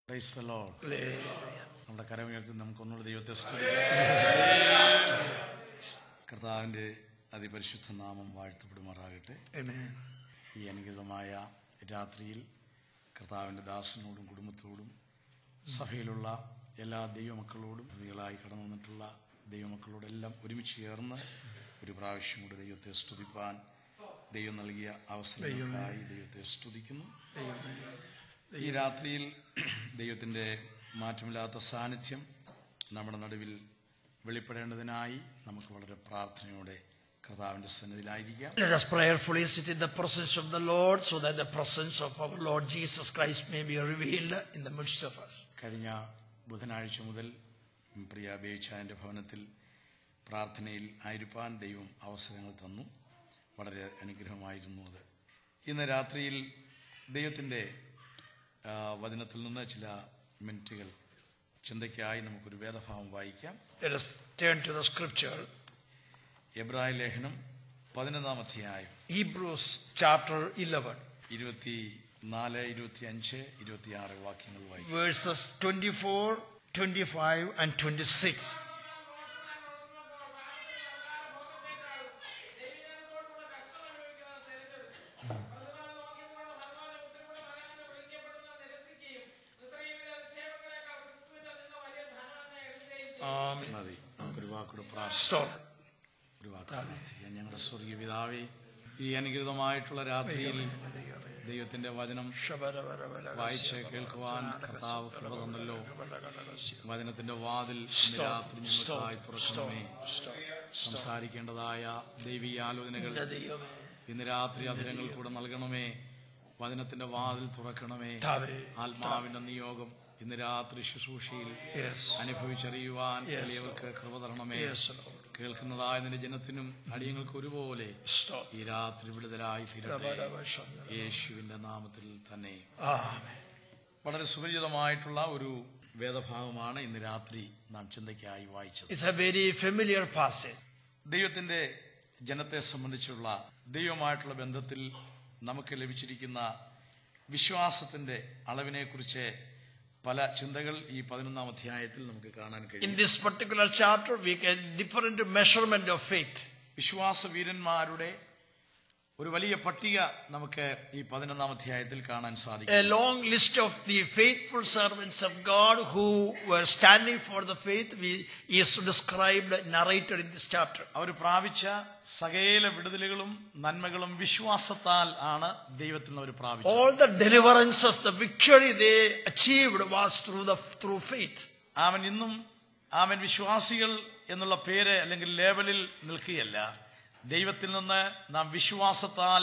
Praise the Lord. Hallelujah. നമ്മുടെ കരമുയർത്തി നമുക്കൊന്നുള്ള ദൈവത്തെ സ്തുതിക്കാം കർത്താവിൻ്റെ അതിപരിശുദ്ധ നാമം വാഴ്ത്തപ്പെടുമാറാകട്ടെ Amen. ഈ അനുഗതമായ രാത്രിയിൽ കർത്താവിൻ്റെ ദാസനോടും കുടുംബത്തോടും സഭയിലുള്ള എല്ലാ ദൈവമക്കളോടും പ്രതികളായി കടന്നു വന്നിട്ടുള്ള ദൈവമക്കളോടെല്ലാം ഒരുമിച്ച് ചേർന്ന് ഒരു പ്രാവശ്യം കൂടി ദൈവത്തെ സ്തുതിപ്പാൻ ദൈവം നൽകിയ അവസരങ്ങൾക്കായി ദൈവത്തെ സ്തുതിക്കുന്നു ഈ രാത്രിയിൽ ദൈവത്തിൻ്റെ മാറ്റമില്ലാത്ത സാന്നിധ്യം നമ്മുടെ നടുവിൽ വെളിപ്പെടേണ്ടതിനായി നമുക്ക് വളരെ പ്രാർത്ഥനയോടെ കർത്താവിൻ്റെ സന്നിധിയിലായിരിക്കാം Let us prayerfully sit in the presence of the Lord so that the presence of our Lord Jesus Christ may be revealed in the midst of us. കഴിഞ്ഞ ബുധനാഴ്ച മുതൽ പ്രിയ ബേച്ചായൻ്റെ ഭവനത്തിൽ പ്രാർത്ഥനയിൽ ആയിരിക്കാൻ ദൈവം അവസരങ്ങൾ തന്നു വളരെ അനുഗ്രഹമായിരുന്നു അത് ഇന്ന് രാത്രിയിൽ ദൈവത്തിൻ്റെ ആ, വചനത്തിൽ നിന്ന് ചില മിനിറ്റുകൾ ചിന്തയ്ക്കായി നമുക്കൊരു വേദഭാവം വായിക്കാം Let us turn to the scripture, എബ്രായ ലേഖനം പതിനൊന്നാം അധ്യായം Hebrews chapter 11, ഇരുപത്തി നാല് ഇരുപത്തി അഞ്ച് ഇരുപത്തിയാറ് വാക്യങ്ങൾ വായിക്കാം verses 24, 25, and 26. Amen. മതി നമുക്കൊരു വാക്കൂടെ പ്രാർത്ഥന Stop. ഒരു വാക്ക് പ്രാർത്ഥിക്കാം ഞങ്ങളുടെ സ്വർഗീയ പിതാവേ ഈ അനുഗ്രതമായിട്ടുള്ള രാത്രിയിൽ ദൈവത്തിന്റെ വചനം വായിച്ച് കേൾക്കുവാൻ കർത്താവ് കൃപ തന്നല്ലോ വചനത്തിന്റെ വാതിൽ ഇന്ന് രാത്രി ഞങ്ങൾക്കായി തുറക്കണമേ സംസാരിക്കേണ്ടതായ ദൈവീയ ആലോചനകൾ ഇന്ന് രാത്രി അധരങ്ങൾ കൂടെ നൽകണമേ വചനത്തിന്റെ വാതിൽ തുറക്കണമേ ആത്മാവിന്റെ നിയോഗം ഇന്ന് രാത്രി ശുശ്രൂഷയിൽ Yes. അനുഭവിച്ചറിയുവാൻ Yes, വലിയവർക്ക് കൃപ തരണമേ Yes, Lord. കേൾക്കുന്നതായ നിന്റെ ജനത്തിനും അടിയങ്ങൾക്ക് ഒരുപോലെ Stop. ഈ രാത്രി വിടുതലായി തീരട്ടെ യേശുവിന്റെ നാമത്തിൽ തന്നെ Amen. വളരെ സുപരിചിതമായിട്ടുള്ള ഒരു വേദഭാഗമാണ് ഇന്ന് രാത്രി നാം ചിന്തയ്ക്കായി വായിച്ചത് It's a very familiar passage. ദൈവത്തിന്റെ ജനത്തെ സംബന്ധിച്ചുള്ള ദൈവമായിട്ടുള്ള ബന്ധത്തിൽ നമുക്ക് ലഭിച്ചിരിക്കുന്ന വിശ്വാസത്തിന്റെ അളവിനെക്കുറിച്ച് പല ചിന്തകൾ ഈ പതിനൊന്നാം അധ്യായത്തിൽ നമുക്ക് കാണാൻ In കഴിയും this particular chapter, we get different measurement of faith. വിശ്വാസ വീരന്മാരുടെ ഒരു വലിയ പട്ടിക നമുക്ക് ഈ പതിനൊന്നാം അധ്യായത്തിൽ കാണാൻ A സാധിക്കും long list of the faithful servants of God who were standing for the faith we, is described, narrated in this chapter. അവർ പ്രാപിച്ച സകല വിടുതലുകളും നന്മകളും വിശ്വാസത്താൽ ആണ് ദൈവത്തിൽ നിന്ന് അവർ പ്രാപിച്ചത് All the deliverances, the victory they achieved was through the through faith. അവൻ ഇന്നും അവൻ വിശ്വാസികൾ എന്നുള്ള പേര് അല്ലെങ്കിൽ ലേബലിൽ നിൽക്കുകയല്ല ദൈവത്തിൽ നിന്ന് നാം വിശ്വാസത്താൽ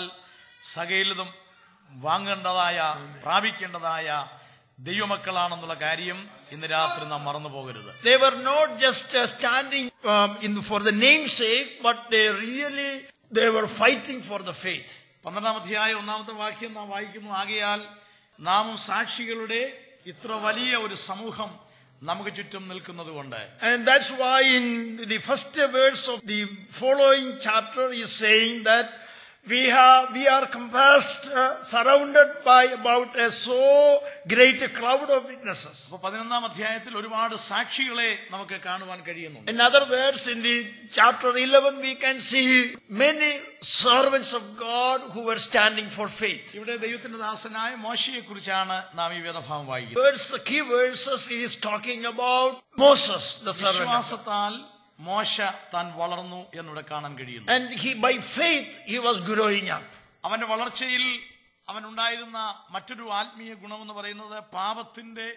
സകലതും വാങ്ങേണ്ടതായ പ്രാപിക്കേണ്ടതായ ദൈവമക്കളാണെന്നുള്ള കാര്യം ഇന്ന് രാത്രി നാം മറന്നു പോകരുത് They were not just uh, standing um, in for the namesake, but they really they were fighting for the faith. പന്ത്രണ്ടാം അധ്യായം ഒന്നാമത്തെ വാക്യം നാം വായിക്കുന്നു ആകയാൽ നാമും സാക്ഷികളുടെ ഇത്ര വലിയ ഒരു സമൂഹം നമുക്ക് ചുറ്റും നിൽക്കുന്നത് കൊണ്ട് And that's why in the first verse of the following chapter is saying that we have we are compassed, uh, surrounded by about a so great a crowd of witnesses. അപ്പൊ പതിനൊന്നാം അധ്യായത്തിൽ ഒരുപാട് സാക്ഷികളെ നമുക്ക് കാണുവാൻ കഴിയുന്നുണ്ട് In other words, in the chapter 11, we can see many servants of God who were standing for faith. ഇവിടെ ദൈവത്തിന്റെ ദാസനായ മോശയെ കുറിച്ചാണ് നാം ഈ വേദഭാവം വായിക്കുന്നത് Verse, the key verses he is talking about Moses, the servant. of God. വിശ്വാസത്താൽ മോശ താൻ വളർന്നു എന്നിവിടെ കാണാൻ കഴിയുന്നു And he, by faith, he was growing up. അവന്റെ വളർച്ചയിൽ അവനുണ്ടായിരുന്ന മറ്റൊരു ആത്മീയ ഗുണമെന്ന് പറയുന്നത് പാപത്തിന്റെ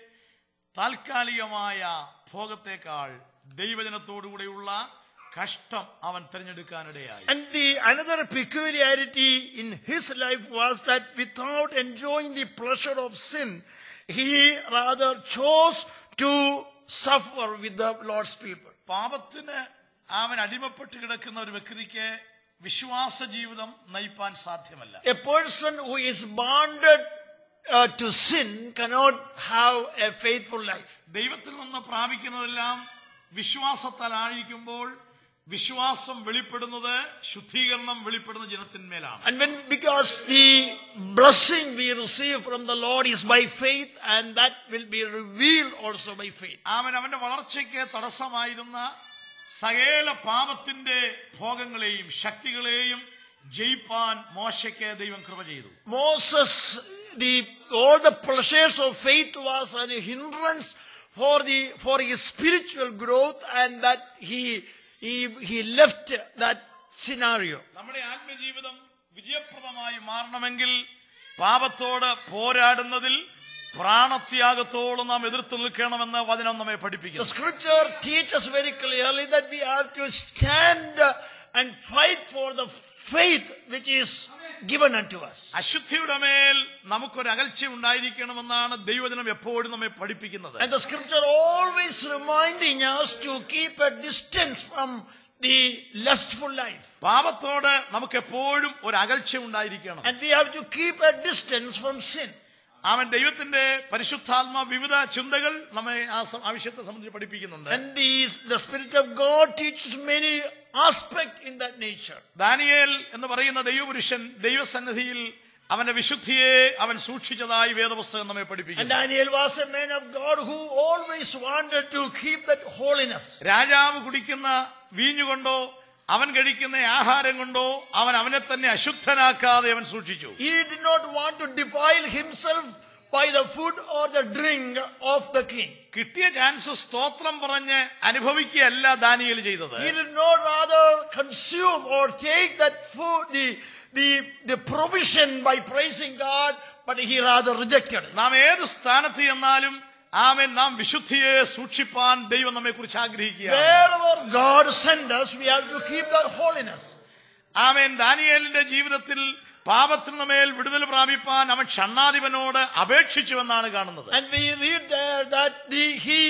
താൽക്കാലികമായ ഭോഗത്തെക്കാൾ ദൈവജനത്തോടുകൂടെയുള്ള കഷ്ടം അവൻ തിരഞ്ഞെടുക്കാനിടയായി And the another peculiarity in his life was that without enjoying the pleasure of sin, he rather chose to suffer with the Lord's people. പാപത്തിന് അവൻ അടിമപ്പെട്ട് കിടക്കുന്ന ഒരു വ്യക്തിക്ക് വിശ്വാസ ജീവിതം നയിപ്പാൻ സാധ്യമല്ല A person who is bonded uh, to sin cannot have a faithful life. ദൈവത്തിൽ നിന്ന് പ്രാപിക്കുന്നതെല്ലാം വിശ്വാസത്താൽ ആയിരിക്കുമ്പോൾ വിശ്വാസം വെളിപ്പെടുന്നത് ശുദ്ധീകരണം വെളിപ്പെടുന്ന ജനത്തിന്മേലാണ് And when, because the blessing we receive from the Lord is by faith, and that will be revealed also by faith. അവൻ അവന്റെ വളർച്ചയ്ക്ക് തടസ്സമായിരുന്ന സകല പാപത്തിന്റെ ഭോഗങ്ങളെയും ശക്തികളെയും ജയിപ്പാൻ മോശയ്ക്ക് ദൈവം കൃപ ചെയ്തു Moses, the, all the pleasures of faith was an hindrance for the, for his spiritual growth, and that he, he, he left that scenario. നമ്മുടെ ആത്മജീവിതം വിജയപ്രദമായി മാറണമെങ്കിൽ പാപത്തോട് പോരാടുന്നതിൽ പ്രാണത്യാഗത്തോളം നാം എതിർത്ത് നിൽക്കണമെന്ന് വചനം നമ്മെ The പഠിപ്പിക്കുന്നു scripture teaches very clearly that we have to stand and fight for the faith which is given unto us. അശുദ്ധിയുടെ മേൽ നമുക്കൊരു അകൽച്ച ഉണ്ടായിരിക്കണമെന്നാണ് ദൈവജനം എപ്പോഴും നമ്മെ പഠിപ്പിക്കുന്നത് And the scripture always reminding us to keep a distance from the lustful life. പാപത്തോട് നമുക്ക് എപ്പോഴും ഒരു അകൽച്ച ഉണ്ടായിരിക്കണം And we have to keep a distance from sin. അവൻ ദൈവത്തിന്റെ പരിശുദ്ധാത്മ വിവിധ ചിന്തകൾ നമ്മെ ആ സ- ആ വിഷയത്തെ സംബന്ധിച്ച് പഠിപ്പിക്കുന്നുണ്ട് And the, the Spirit of God teaches many aspects in that nature. Daniel എന്ന് പറയുന്ന ദൈവപുരുഷൻ ദൈവസന്നിധിയിൽ അവന്റെ വിശുദ്ധിയെ അവൻ സൂക്ഷിച്ചതായി വേദപുസ്തകം നമ്മെ And പഠിപ്പിക്കുന്നു Daniel was a man of God who always wanted to keep that holiness. രാജാവ് കുടിക്കുന്ന വീഞ്ഞുകൊണ്ടോ അവൻ കഴിക്കുന്ന ആഹാരം കൊണ്ടോ അവൻ അവനെ തന്നെ അശുദ്ധനാക്കാതെ അവൻ സൂക്ഷിച്ചു He did not want to defile himself by the food or the drink of the king. കിട്ടിയ ചാൻസ് സ്തോത്രം പറഞ്ഞ് അനുഭവിക്കുകയല്ല ദാനിയേൽ ചെയ്തത് He did not rather consume or take that food, the, the, the provision by praising God, but he rather rejected it. നാം ഏത് സ്ഥാനത്ത് ചെന്നാലും ആമൻ നാം വിശുദ്ധിയെ സൂക്ഷിപ്പാൻ ദൈവം നമ്മെ കുറിച്ച് ആഗ്രഹിക്കുക Wherever God send us, we have to keep that holiness. ആമേൻ ദാനിയേലിന്റെ ജീവിതത്തിൽ പാപത്തിന് മേൽ വിടുതൽ പ്രാപിപ്പാൻ അവൻ ഷണ്ണാധിപനോട് അപേക്ഷിച്ചുവെന്നാണ് കാണുന്നത് And we read there that the, he,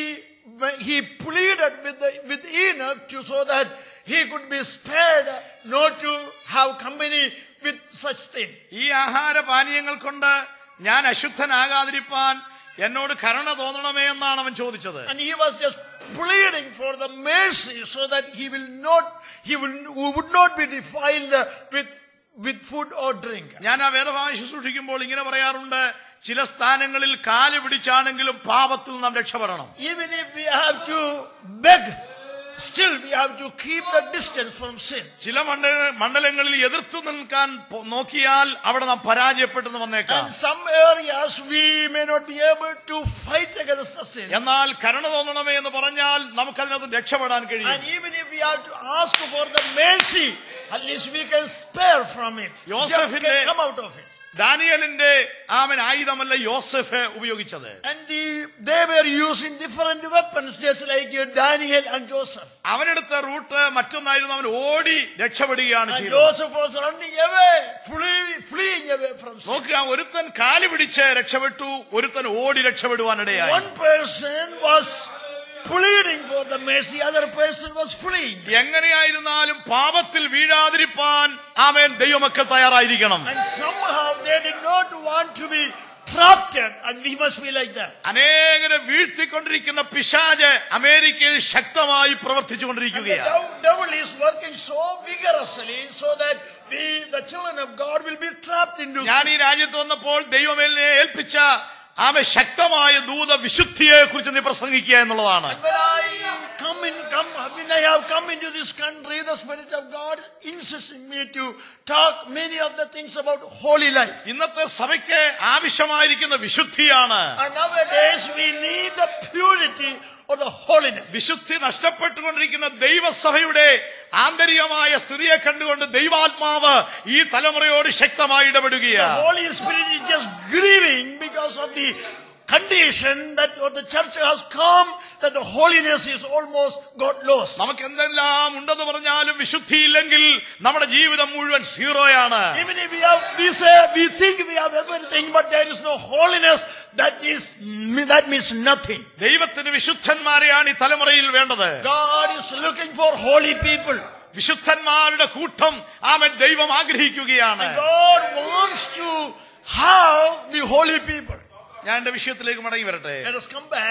he pleaded with, the, with Enoch to, so that he could be spared not to have company with such thing. ഈ ആഹാര പാനീയങ്ങൾ കൊണ്ട് ഞാൻ അശുദ്ധനാകാതിരിപ്പാൻ എന്നോട് കരുണ തോന്നണമേ എന്നാണ് അവൻ ചോദിച്ചത് And he was just pleading for the mercy so that he will not, he will, would not be defiled with, with food or drink. ഞാൻ ആ വേദഭാഗം ശുശ്രൂഷിക്കുമ്പോൾ ഇങ്ങനെ പറയാറുണ്ട് ചില സ്ഥാനങ്ങളിൽ കാല് പിടിച്ചാണെങ്കിലും പാപത്തിൽ നാം രക്ഷപ്പെടണം Even if we have to beg, still we have to keep the distance from sin. ചില മണ്ഡല മണ്ഡലങ്ങളിൽ എതിർത്ത് നിൽക്കാൻ പോ- നോക്കിയാൽ അവിടെ നാം പരാജയപ്പെട്ടെന്ന് വന്നേക്കാം And some areas we may not be able to fight against the sin. എന്നാൽ കരുണ തോന്നണമേ എന്ന് പറഞ്ഞാൽ നമുക്കതിനകത്ത് രക്ഷപ്പെടാൻ കഴിയും And even if we have to ask for the mercy, at least we can spare from it. Just യോസഫിന്റെ- can come out of it. ദാനിയലിന്റെ ആമൻ ആയുധമല്ല യോസഫ് ഉപയോഗിച്ചത് And the, they were using different weapons, just like uh, Daniel and Joseph. അവനെടുത്ത route മറ്റൊന്നായിരുന്നു അവൻ ഓടി രക്ഷപ്പെടുകയാണ് And ചെയ്തത് Joseph was running away, flee, fleeing away from sin. നോക്കുക ഒരുത്തൻ കാല് പിടിച്ച് രക്ഷപ്പെട്ടു ഒരുത്തൻ ഓടി രക്ഷപ്പെടുവാനിടയായി One person was pleading for the mercy, other person was fleeing. എങ്ങനെയായിരുന്നാലും പാപത്തിൽ വീഴാതിരിപ്പാൻ ആമേൻ ദൈവമക്കൾ തയ്യാറായിരിക്കണം And somehow they did not want to be trapped, and we must be like that. അനേകരെ വീഴ്ത്തിക്കൊണ്ടിരിക്കുന്ന പിശാജ് അമേരിക്കയിൽ ശക്തമായി And the പ്രവർത്തിച്ചുകൊണ്ടിരിക്കുകയാണ് dev- devil is working so vigorously so that we, the children of God, will be trapped into ഞാൻ sin. ഈ രാജ്യത്ത് വന്നപ്പോൾ ദൈവം എന്നെ ഏൽപ്പിച്ച ആമെ ശക്തമായ ദൂത വിശുദ്ധിയെ കുറിച്ച് നീ പ്രസംഗിക്കുക എന്നുള്ളതാണ് And when I come in, come, when I have come into this country, the Spirit of God insisting me to talk many of the things about holy life. ഇന്നത്തെ സഭയ്ക്ക് ആവശ്യമായിരിക്കുന്ന വിശുദ്ധിയാണ് And nowadays we need the purity or the holiness. വിശുദ്ധി നഷ്ടപ്പെട്ടുകൊണ്ടിരിക്കുന്ന ദൈവസഭയുടെ ആന്തരികമായ സ്ഥിതിയെ കണ്ടുകൊണ്ട് ദൈവാത്മാവ് ഈ തലമുറയോട് ശക്തമായി The ഇടപെടുകയാണ് Holy Spirit is just grieving because of the condition that the church has come, that the holiness is almost got lost. നമുക്ക് എന്തെല്ലാം ഉണ്ടെന്ന് പറഞ്ഞാലും വിശുദ്ധിയില്ലെങ്കിൽ നമ്മുടെ ജീവിതം മുഴുവൻ സീറോയാണ് Even if we have, we say, we think we have everything, but there is no holiness, that is, that means nothing. ദൈവത്തിന് വിശുദ്ധന്മാരെയാണ് ഈ തലമുറയിൽ വേണ്ടത് God is looking for holy people. വിശുദ്ധന്മാരുടെ കൂട്ടം ആമൻ ദൈവം ആഗ്രഹിക്കുകയാണ് God wants to have the holy people. ഞാൻ എന്റെ വിഷയത്തിലേക്ക് മടങ്ങി വരട്ടെ Let us come back.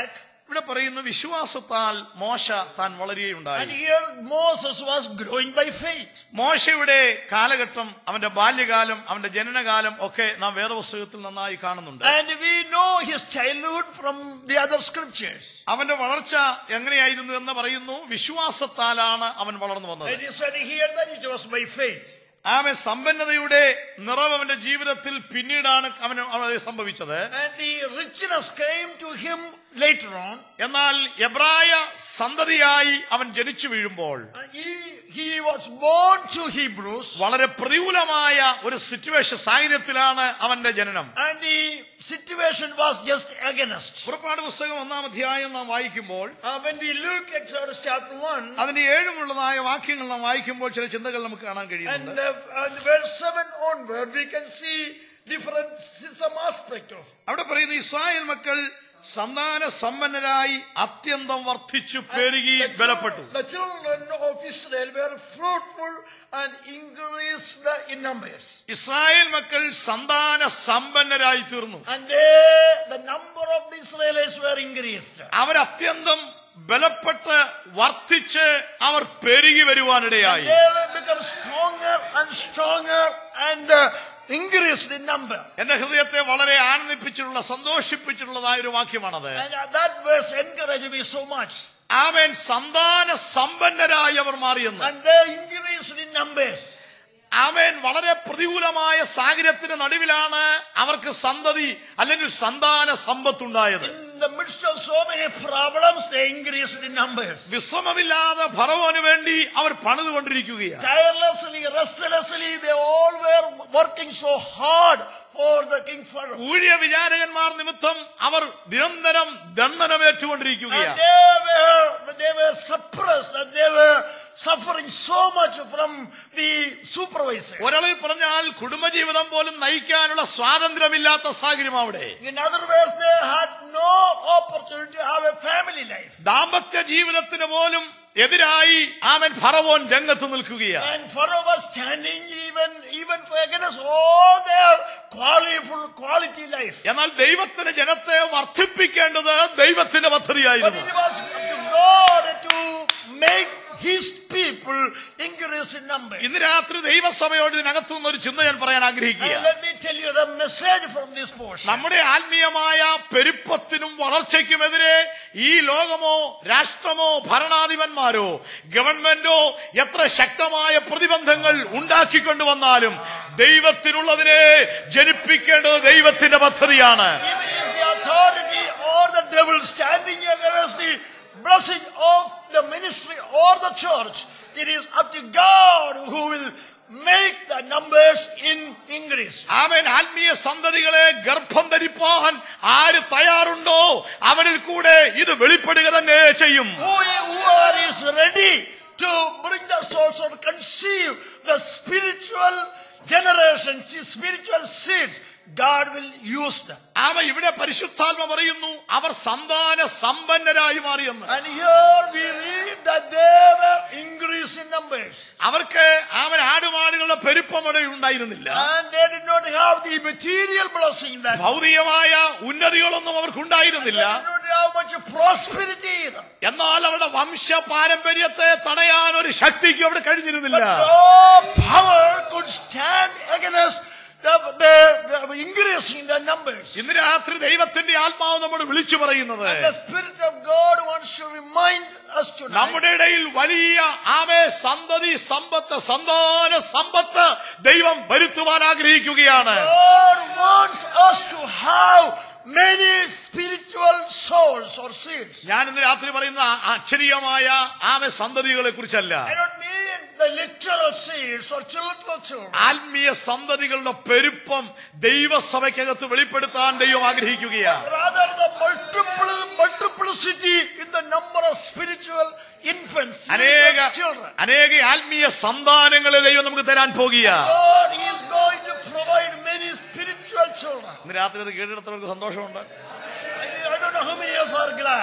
ഇവിടെ പറയുന്നു വിശ്വാസത്താൽ മോശ താൻ And വളരുകയുണ്ടായി here Moses was growing by faith. മോശയുടെ കാലഘട്ടം അവന്റെ ബാല്യകാലം അവന്റെ ജനനകാലം ഒക്കെ നാം വേദപുസ്തകത്തിൽ നന്നായി കാണുന്നുണ്ട് And we know his childhood from the other scriptures. അവന്റെ വളർച്ച എങ്ങനെയായിരുന്നു എന്ന് പറയുന്നു വിശ്വാസത്താലാണ് അവൻ വളർന്നു വന്നത് It is said here that it was by faith. അവൻ സമ്പന്നതയുടെ നിറവ് അവന്റെ ജീവിതത്തിൽ പിന്നീടാണ് അവന് അവന് സംഭവിച്ചത് And the richness came to him later on. എന്നാൽ എബ്രായ സന്തതിയായി അവൻ ജനിച്ചു വീഴുമ്പോൾ And He, he was born to Hebrews. വളരെ പ്രതികൂലമായ ഒരു സിറ്റുവേഷൻ സാഹചര്യത്തിലാണ് അവന്റെ ജനനം And the situation was just against. പുറപ്പാട് പുസ്തകം ഒന്നാം അധ്യായം നാം വായിക്കുമ്പോൾ Uh, when we look at Exodus chapter 1, അതിന്റെ ഏഴുമുള്ളതായ വാക്യങ്ങൾ നാം വായിക്കുമ്പോൾ ചില ചിന്തകൾ നമുക്ക് കാണാൻ and, കഴിയുന്നുണ്ട് uh, and verse 7 onward, we can see different, some aspect of. അവിടെ പറയുന്നു ഇസ്രായേൽ മക്കൾ സന്താന സമ്പന്നരായി അത്യന്തം വർദ്ധിച്ചു പെരുകി The ബലപ്പെട്ടു chil- The children of Israel were fruitful and increased in numbers. Israel മക്കൾ സന്താന സമ്പന്നരായി തീർന്നു And they, the number of the Israelites were increased. അവരത്യന്തം ബലപ്പെട്ട് വർദ്ധിച്ച് അവർ പെരുകി വരുവാനിടയായി They will become stronger and stronger and uh, increased in number. എന്റെ ഹൃദയത്തെ വളരെ ആനന്ദിപ്പിച്ചിട്ടുള്ള സന്തോഷിപ്പിച്ചിട്ടുള്ളതായ ഒരു വാക്യമാണത് And uh, that verse encouraged me so much. അവൻ സന്താന സമ്പന്നരായി അവർ മാറിയെന്ന് And they increased in numbers. അവൻ വളരെ പ്രതികൂലമായ സാഹചര്യത്തിന് നടുവിലാണ് അവർക്ക് സന്തതി അല്ലെങ്കിൽ സന്താന സമ്പത്തുണ്ടായത് In the midst of so many problems, they increased in numbers. വിശ്രമമില്ലാതെ ഫറവോന് വേണ്ടി അവർ പണിതുകൊണ്ടിരിക്കുകയാണ് Tirelessly, restlessly, they all were working so hard for the king Pharaoh. ഊഴിയ വിചാരകന്മാർ നിമിത്തം അവർ നിരന്തരം And ദണ്ഡനമേറ്റുകൊണ്ടിരിക്കുകയാണ് they were, they were suppressed and they were suffering so much from the supervisor. ഒരാളിൽ പറഞ്ഞാൽ കുടുംബജീവിതം പോലും നയിക്കാനുള്ള സ്വാതന്ത്ര്യമില്ലാത്ത സാഹചര്യം അവിടെ In other words, they had no opportunity to have a family life. ദാമ്പത്യ ജീവിതത്തിന് പോലും എതിരായി ആമൻ ഫറവോൻ രംഗത്ത് നിൽക്കുകയാണ് And Pharaoh was standing even, even for against all their quality, quality life. എന്നാൽ ദൈവത്തിന് ജനത്തെ വർദ്ധിപ്പിക്കേണ്ടത് ദൈവത്തിന്റെ But പദ്ധതിയായിരുന്നു it was to God to make his people increase in number. ഇന്ന് രാത്രി ദൈവസഭയോട് ഇതിനകത്തു നിന്ന് ഒരു ചിന്ത ഞാൻ പറയാൻ And ആഗ്രഹിക്കുക let me tell you the message from this portion. നമ്മുടെ ആത്മീയമായ പെരുപ്പത്തിനും വളർച്ചയ്ക്കുമെതിരെ ഈ ലോകമോ രാഷ്ട്രമോ ഭരണാധിപന്മാരോ ഗവൺമെന്റോ എത്ര ശക്തമായ പ്രതിബന്ധങ്ങൾ ഉണ്ടാക്കിക്കൊണ്ടുവന്നാലും ദൈവത്തിനുള്ളതിനെ ജനിപ്പിക്കേണ്ടത് ദൈവത്തിന്റെ പദ്ധതിയാണ് Even if the authority or the devil standing against the blessing of the ministry or the church, it is up to God who will make the numbers in increase. അവൻ ആത്മീയ സന്തതികളെ ഗർഭം ധരിപ്പാൻ ആര് തയ്യാറുണ്ടോ അവരിൽ കൂടെ ഇത് വെളിപ്പെടുക തന്നെ ചെയ്യും Who, whoever is ready to bring the souls or conceive the spiritual generation, spiritual seeds, God will use them. അവ ഇവിടെ പരിശുദ്ധാത്മ പറയുന്നു അവർ സന്താന സമ്പന്നരായി മാറിയെന്ന് And here we read that they were increased in numbers. അവർക്ക് അവൻ ആടുമാടുകളുടെ പെരുപ്പം അവിടെ ഉണ്ടായിരുന്നില്ല And they did not have the material blessing that ഭൗതികമായ ഉന്നതികളൊന്നും they അവർക്കുണ്ടായിരുന്നില്ല did not have much prosperity either. എന്നാൽ അവരുടെ വംശ പാരമ്പര്യത്തെ തടയാൻ ഒരു ശക്തിക്കും അവിടെ But കഴിഞ്ഞിരുന്നില്ല no power could stand against the, the, the increase in the numbers. ഇന്ന് രാത്രി ദൈവത്തിന്റെ ആത്മാവ് നമ്മൾ വിളിച്ചു പറയുന്നത് And the Spirit of God wants to remind us tonight. നമ്മുടെ ഇടയിൽ വലിയ ആമേ സന്തതി സമ്പത്ത് സന്താന സമ്പത്ത് ദൈവം വരുത്തുവാൻ ആഗ്രഹിക്കുകയാണ് God wants us to have many spiritual souls or seeds. ഞാൻ ഇന്ന് രാത്രി പറയുന്ന ആ അക്ഷരീയമായ ആമെ സന്തതികളെ കുറിച്ചല്ല I don't mean the literal seeds or literal children. ആത്മീയ സന്തതികളുടെ പെരുപ്പം ദൈവസഭയ്ക്കകത്ത് വെളിപ്പെടുത്താൻ ദൈവം ആഗ്രഹിക്കുകയാണ് Rather, the multiple, multiplicity in the number of spiritual infants, അനേക spiritual children. അനേക ആത്മീയ സന്താനങ്ങളെ ദൈവം നമുക്ക് തരാൻ പോകുക God is going to provide many spiritual children. ഇന്ന് രാത്രി അത് കേട്ടെടുത്തവർക്ക് സന്തോഷമുണ്ട് I, I don't know how many of you are glad.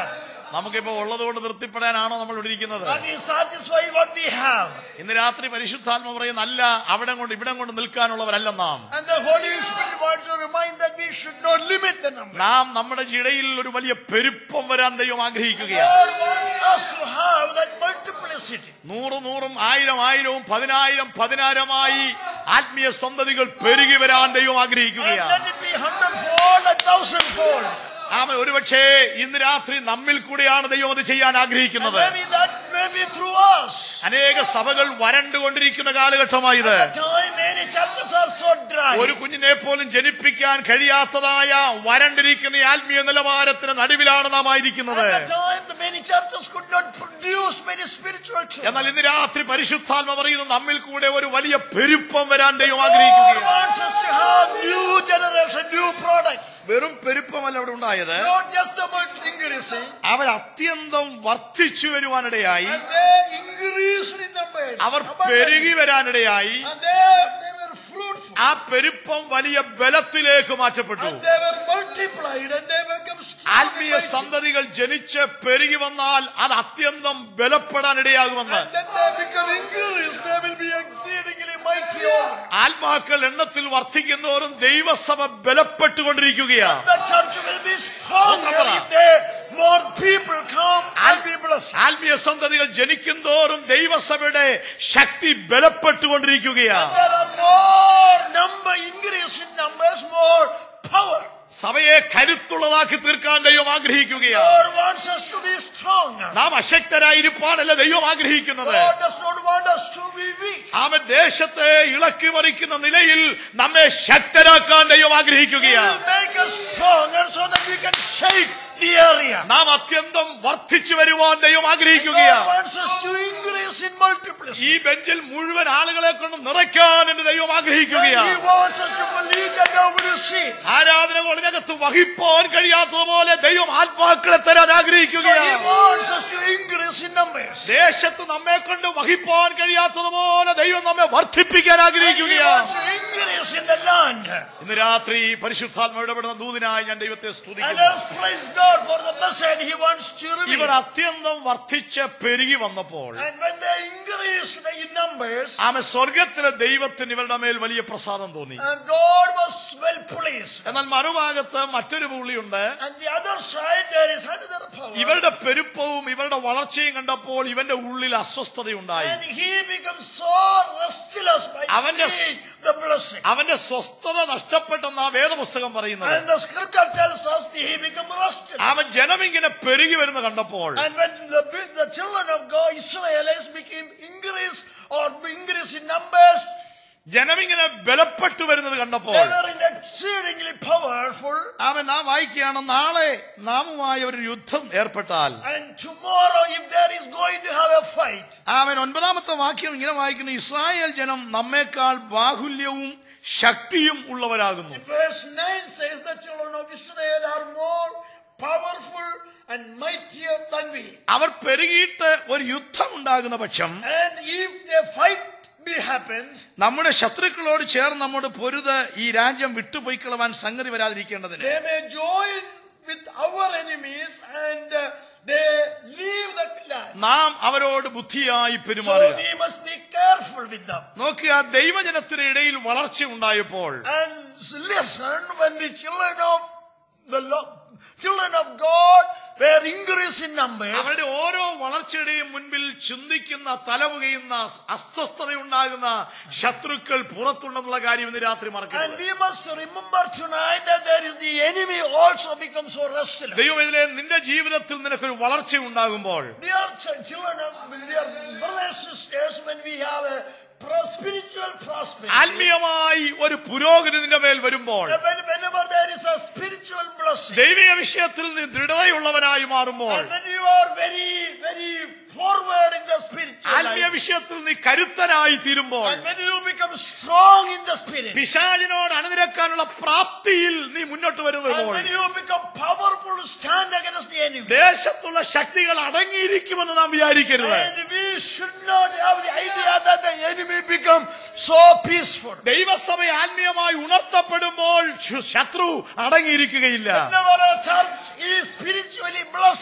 നമുക്കിപ്പോ ഉള്ളത് കൊണ്ട് തൃപ്തിപ്പെടാനാണോ നമ്മൾ ഇവിടെ ഇരിക്കുന്നത് Are we satisfied what we have? ഇന്ന് രാത്രി പരിശുദ്ധാത്മ പറയുന്ന അല്ല അവിടെ കൊണ്ട് ഇവിടെ കൊണ്ട് നിൽക്കാനുള്ളവരല്ല നാം And the Holy Spirit wants to remind that we should not limit the number. നാം നമ്മുടെ ഇടയിൽ ഒരു വലിയ പെരുപ്പം വരാൻ ദൈവം ആഗ്രഹിക്കുകയാണ് God wants us to have that multiplicity. നൂറ് നൂറും ആയിരം ആയിരവും പതിനായിരം പതിനായിരമായി ആത്മീയ സന്തതികൾ പെരുകി വരാൻ ദൈവം And ആഗ്രഹിക്കുകയാണ് let it be hundredfold and thousandfold. അവൻ ഒരുപക്ഷേ ഇന്ന് രാത്രി നമ്മിൽ കൂടെയാണ് ദൈവം അത് ചെയ്യാൻ And ആഗ്രഹിക്കുന്നത് maybe that may be through us. അനേക സഭകൾ വരണ്ടുകൊണ്ടിരിക്കുന്ന കാലഘട്ടമായത് At the time many churches are so dry. ഒരു കുഞ്ഞിനെ പോലും ജനിപ്പിക്കാൻ കഴിയാത്തതായ വരണ്ടിരിക്കുന്ന ഈ ആത്മീയ നിലവാരത്തിന് നടുവിലാണ് നാം ആയിരിക്കുന്നത് At the time the many churches could not produce many spiritual children. എന്നാൽ ഇന്ന് രാത്രി പരിശുദ്ധാത്മ പറയുന്നു നമ്മിൽ കൂടെ ഒരു വലിയ പെരുപ്പം വരാൻ ദൈവം God ആഗ്രഹിക്കുകയാണ് wants us to have new generation, new products. വെറും പെരുപ്പമല്ല അവിടെ ഉണ്ടായത് Not just about increasing. അവർ അത്യന്തം വർദ്ധിച്ചു വരുവാനിടയായി And they increased in numbers. Our abundantly. പെരുകി വരാനിടയായി And they, they were fruitful. ആ പെരുപ്പം വലിയ ബലത്തിലേക്ക് മാറ്റപ്പെട്ടു And they were multiplied and they become strong. ആത്മീയ and mighty. സന്തതികൾ ജനിച്ച് പെരുകി വന്നാൽ അത് അത്യന്തം ബലപ്പെടാൻ ഇടയാകുമെന്ന് And then they become increased. They will be exceedingly mighty over. ആത്മാക്കൾ എണ്ണത്തിൽ വർദ്ധിക്കുന്നതോറും ദൈവസഭ ബലപ്പെട്ടുകൊണ്ടിരിക്കുകയാണ് The church will be stronger Stronger. if they, more people come and be blessed. ആത്മീയ സന്തതികൾ ജനിക്കുന്തോറും ദൈവസഭയുടെ ശക്തി ബലപ്പെട്ടുകൊണ്ടിരിക്കുകയാണ് There are more number, increase in numbers, more power. സഭയെ കരുത്തുള്ളതാക്കി തീർക്കാൻ ദൈവം ആഗ്രഹിക്കുകയാണ് God wants us to be stronger. നാം അശക്തരായിരിക്കാനല്ല ദൈവം ആഗ്രഹിക്കുന്നത് God does not want us to be weak. അവൻ ദേശത്തെ ഇളക്കി മറിക്കുന്ന നിലയിൽ നമ്മെ ശക്തരാക്കാൻ ദൈവം He ആഗ്രഹിക്കുകയാണ് will make us stronger so that we can shake the area. നാം അത്യന്തം വർദ്ധിച്ചു വരുവാൻ ദൈവം God ആഗ്രഹിക്കുകയാണ് wants us to increase in ഈ multiplicity. ബെഞ്ചിൽ മുഴുവൻ ആളുകളെ കൊണ്ട് നിറയ്ക്കാൻ എന്ന് ദൈവം And ആഗ്രഹിക്കുകയാണ് He wants us to believe that over the seat. ആരാധനകളിനകത്ത് വഹിപ്പാൻ കഴിയാത്തതുപോലെ ദൈവം ആത്മാക്കളെ തരാൻ So He ആഗ്രഹിക്കുകയാണ് wants us to increase in numbers. ദേശത്ത് നമ്മെ കൊണ്ട് വഹിപ്പാൻ കഴിയാത്തതുപോലെ ദൈവം നമ്മെ വർദ്ധിപ്പിക്കാൻ And He ആഗ്രഹിക്കുകയാണ് wants to increase in the land. ഇന്ന് രാത്രി പരിശുദ്ധാത്മ ഇടപെടുന്ന ദൂതിനായി ഞാൻ ദൈവത്തെ And സ്തുതിക്കുന്നു let us praise God for the message He wants to ഇവർ reveal. അത്യന്തം വർദ്ധിച്ച് പെരുകി വന്നപ്പോൾ And when they increased in numbers, ആമ സ്വർഗത്തിലെ ദൈവത്തിന് ഇവരുടെ മേൽ വലിയ പ്രസാദം തോന്നി and God was well pleased. എന്നാൽ മറുഭാഗത്ത് മറ്റൊരു പുള്ളിയുണ്ട് And the other side, there is another power. ഇവരുടെ പെരുപ്പവും ഇവരുടെ വളർച്ചയും കണ്ടപ്പോൾ ഇവന്റെ ഉള്ളിൽ അസ്വസ്ഥതയുണ്ടായി And he becomes so restless by അവന്റെ സ്- seeing the blessing. അവന്റെ സ്വസ്ഥത നഷ്ടപ്പെട്ടെന്ന ആ വേദപുസ്തകം പറയുന്നത് And the scripture tells us that he becomes restless. അവൻ ജനം ഇങ്ങനെ പെരുകി വരുന്ന കണ്ടപ്പോൾ And when the, the children of God, Israelites, became increased or increase in numbers, ജനമിങ്ങനെ ബലപ്പെട്ടു വരുന്നത് കണ്ടപ്പോൾ they were in exceedingly powerful. അവൻ നാം വായിക്കുകയാണ് നാളെ നാമുമായി ഒരു യുദ്ധം ഏർപ്പെട്ടാൽ And tomorrow, if there is going to have a fight, അവൻ ഒൻപതാമത്തെ വാക്യം ഇങ്ങനെ വായിക്കുന്നു ഇസ്രായേൽ ജനം നമ്മേക്കാൾ ബാഹുല്യവും ശക്തിയും ഉള്ളവരാകുന്നു in verse 9 says the children of Israel are more powerful and mightier than we. അവർ പെരുകിയിട്ട് ഒരു യുദ്ധം ഉണ്ടാകുന്ന പക്ഷം And if a fight be happened, നമ്മുടെ ശത്രുക്കളോട് ചേർന്ന് നമ്മോട് പൊരുത് ഈ രാജ്യം വിട്ടുപോയിക്കളവാൻ സംഗതി വരാതിരിക്കേണ്ടതിന് they may join with our enemies and uh, they leave the land. നാം അവരോട് ബുദ്ധിയായി So പെരുമാറുക we must be careful with them. നോക്കുക ദൈവജനത്തിന് ഇടയിൽ വളർച്ച ഉണ്ടായപ്പോൾ And listen when the children of the lo- children of God were increased in numbers. അവരുടെ ഓരോ വളർച്ചയുടെയും മുൻപിൽ ചിന്തിക്കുന്ന തലവുകയുന്ന അസ്വസ്ഥതയുണ്ടാകുന്ന ശത്രുക്കൾ പുറത്തുണ്ടെന്നുള്ള കാര്യം ഇന്ന് രാത്രി And മറക്കരുത് we must remember tonight that there is the enemy also becomes so restless. ദൈവം ഇതിലെ നിന്റെ ജീവിതത്തിൽ നിനക്കൊരു വളർച്ച ഉണ്ടാകുമ്പോൾ Dear ch- children of dear brothers and sisters, when we have a pro- spiritual prosperity, ആത്മീയമായി ഒരു പുരോഗതി നിന്റെ മേൽ വരുമ്പോൾ when- whenever there is a spiritual blessing, ദൈവിക വിഷയത്തിൽ നീ ദൃഢതയുള്ളവനായി മാറുമ്പോൾ and when you are very, very forward in the spiritual ആത്മീയ life, വിഷയത്തിൽ നീ കരുത്തനായി തീരുമ്പോൾ and when you become strong in the spirit, പിശാചിനോട് അണിനിരക്കാനുള്ള പ്രാപ്തിയിൽ നീ മുന്നോട്ട് and വരുമ്പോൾ when you become powerful to stand against the enemy, ദേശത്തുള്ള ശക്തികൾ അടങ്ങിയിരിക്കുമെന്ന് നാം വിചാരിക്കരുത് and we should not have the idea that the enemy become so peaceful. ദൈവസഭ ആത്മീയമായി ഉണർത്തപ്പെടുമ്പോൾ ശു- ശത്രു അടങ്ങിയിരിക്കുകയില്ല Whenever a church is spiritually blessed,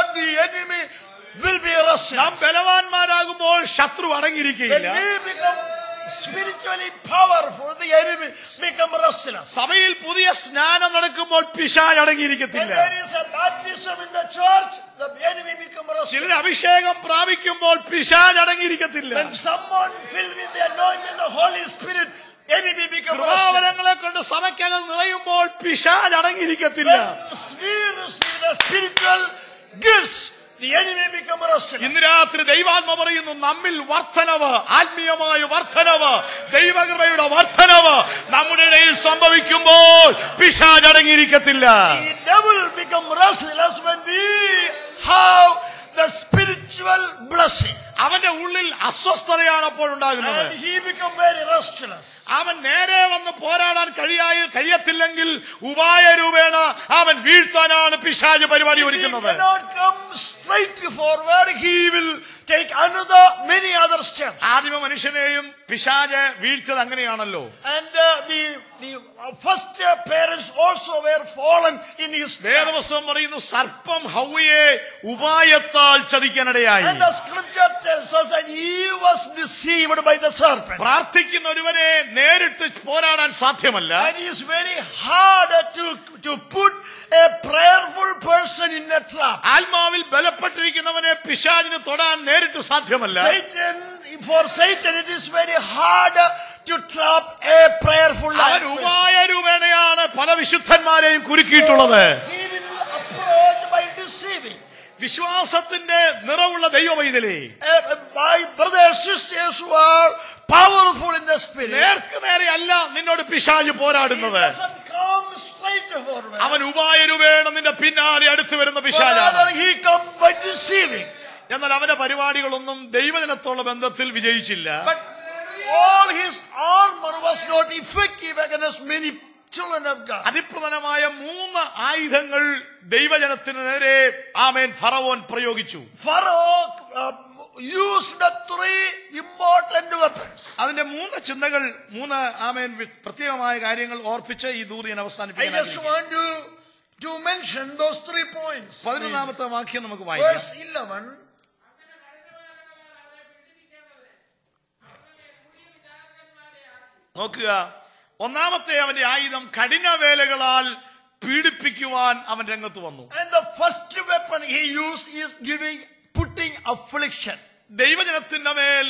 the enemy will be arrested. നാം ബലവാന്മാരാകുമ്പോൾ ശത്രു When അടങ്ങിയിരിക്കുകയില്ല we become spiritually powerful, the enemy become restless. സഭയിൽ പുതിയ സ്നാനം നടക്കുമ്പോൾ പിശാൻ When അടങ്ങിയിരിക്കത്തില്ല there is a baptism in the church, the enemy become restless. ചിലർ അഭിഷേകം പ്രാപിക്കുമ്പോൾ പിശാൻ അടങ്ങിയിരിക്കത്തില്ല When someone filled with the anointing of the Holy Spirit, enemy become restless. കൃപാവരങ്ങളെ കൊണ്ട് സഭയ്ക്കകം നിറയുമ്പോൾ പിശാൻ അടങ്ങിയിരിക്കത്തില്ല When we receive the spiritual gifts, the enemy become restless. ഇന്ന് രാത്രി ദൈവാത്മ പറയുന്നു നമ്മിൽ വർധനവ് ആത്മീയമായ വർധനവ് ദൈവകൃപയുടെ വർധനവ് നമ്മുടെ ഇടയിൽ സംഭവിക്കുമ്പോൾ പിശാൻ അടങ്ങിയിരിക്കത്തില്ല The devil become restless when we have the spiritual blessing. അവന്റെ ഉള്ളിൽ അസ്വസ്ഥതയാണ് അപ്പോൾ ഉണ്ടാകുന്നത് And he become very restless. അവൻ നേരെ വന്ന് പോരാടാൻ കഴിയായ കഴിയത്തില്ലെങ്കിൽ ഉപായ രൂപേണ അവൻ വീഴ്ത്താനാണ് പിശാജ് പരിപാടി If he ഒരുക്കുന്നത് cannot come straight forward, he will take another many other steps. ആദിമ മനുഷ്യനെയും പിശാജ് വീഴ്ചത് അങ്ങനെയാണല്ലോ And uh, the the uh, first uh, parents also were fallen in his path. വേദവസ്വം പറയുന്നു സർപ്പം ഹൗയെ ഉപായത്താൽ ചതിക്കാനിടയായി And the scripture tells us that he was deceived by the serpent. പ്രാർത്ഥിക്കുന്ന ഒരുവനെ നേരിട്ട് പോരാടാൻ സാധ്യമല്ല And it is very hard to, to put a prayerful person in a trap. ആത്മാവിൽ ബലപ്പെട്ടിരിക്കുന്നവനെ പിശാജിന് തൊടാൻ നേരിട്ട് സാധ്യമല്ല Satan, for Satan, it is very hard to trap a prayerful അവൻ person. ഉപായ രൂപേണയാണ് പല വിശുദ്ധന്മാരെയും കുരുക്കിയിട്ടുള്ളത് He will approach by deceiving. വിശ്വാസത്തിന്റെ നിറവുള്ള ദൈവവൈതലേ Uh, my brothers sisters who are powerful in the spirit. നേർക്ക് നേരെ അല്ല നിന്നോട് പിശാജ് He പോരാടുന്നത് doesn't come straight forward. അവൻ ഉപായ രൂപേണ നിന്റെ പിന്നാലെ അടുത്ത് വരുന്ന But പിശാജാണ് rather he come by deceiving. എന്നാൽ അവന്റെ പരിപാടികളൊന്നും ദൈവജനത്തോളം ബന്ധത്തിൽ വിജയിച്ചില്ല But all his armor was not effective against many children of God. അതിപ്രധാനമായ മൂന്ന് ആയുധങ്ങൾ ദൈവജനത്തിന് നേരെ ആമേൻ ഫറവോൻ പ്രയോഗിച്ചു Pharaoh uh, used the three important weapons. അതിന്റെ മൂന്ന് ചിന്തകൾ മൂന്ന് ആമേൻ വി- പ്രത്യേകമായ കാര്യങ്ങൾ ഓർപ്പിച്ച് ഈ ദൂത് ഞാൻ I അവസാനിപ്പിക്കാൻ just want to, to mention those three points. പതിനൊന്നാമത്തെ വാക്യം നമുക്ക് വായിക്കാം Verse 11. നോക്കുക ഒന്നാമത്തെ അവന്റെ ആയുധം കഠിനവേലകളാൽ പീഡിപ്പിക്കുവാൻ അവൻ രംഗത്ത് വന്നു And the first weapon he used is giving, putting affliction. ദൈവജനത്തിന്റെ മേൽ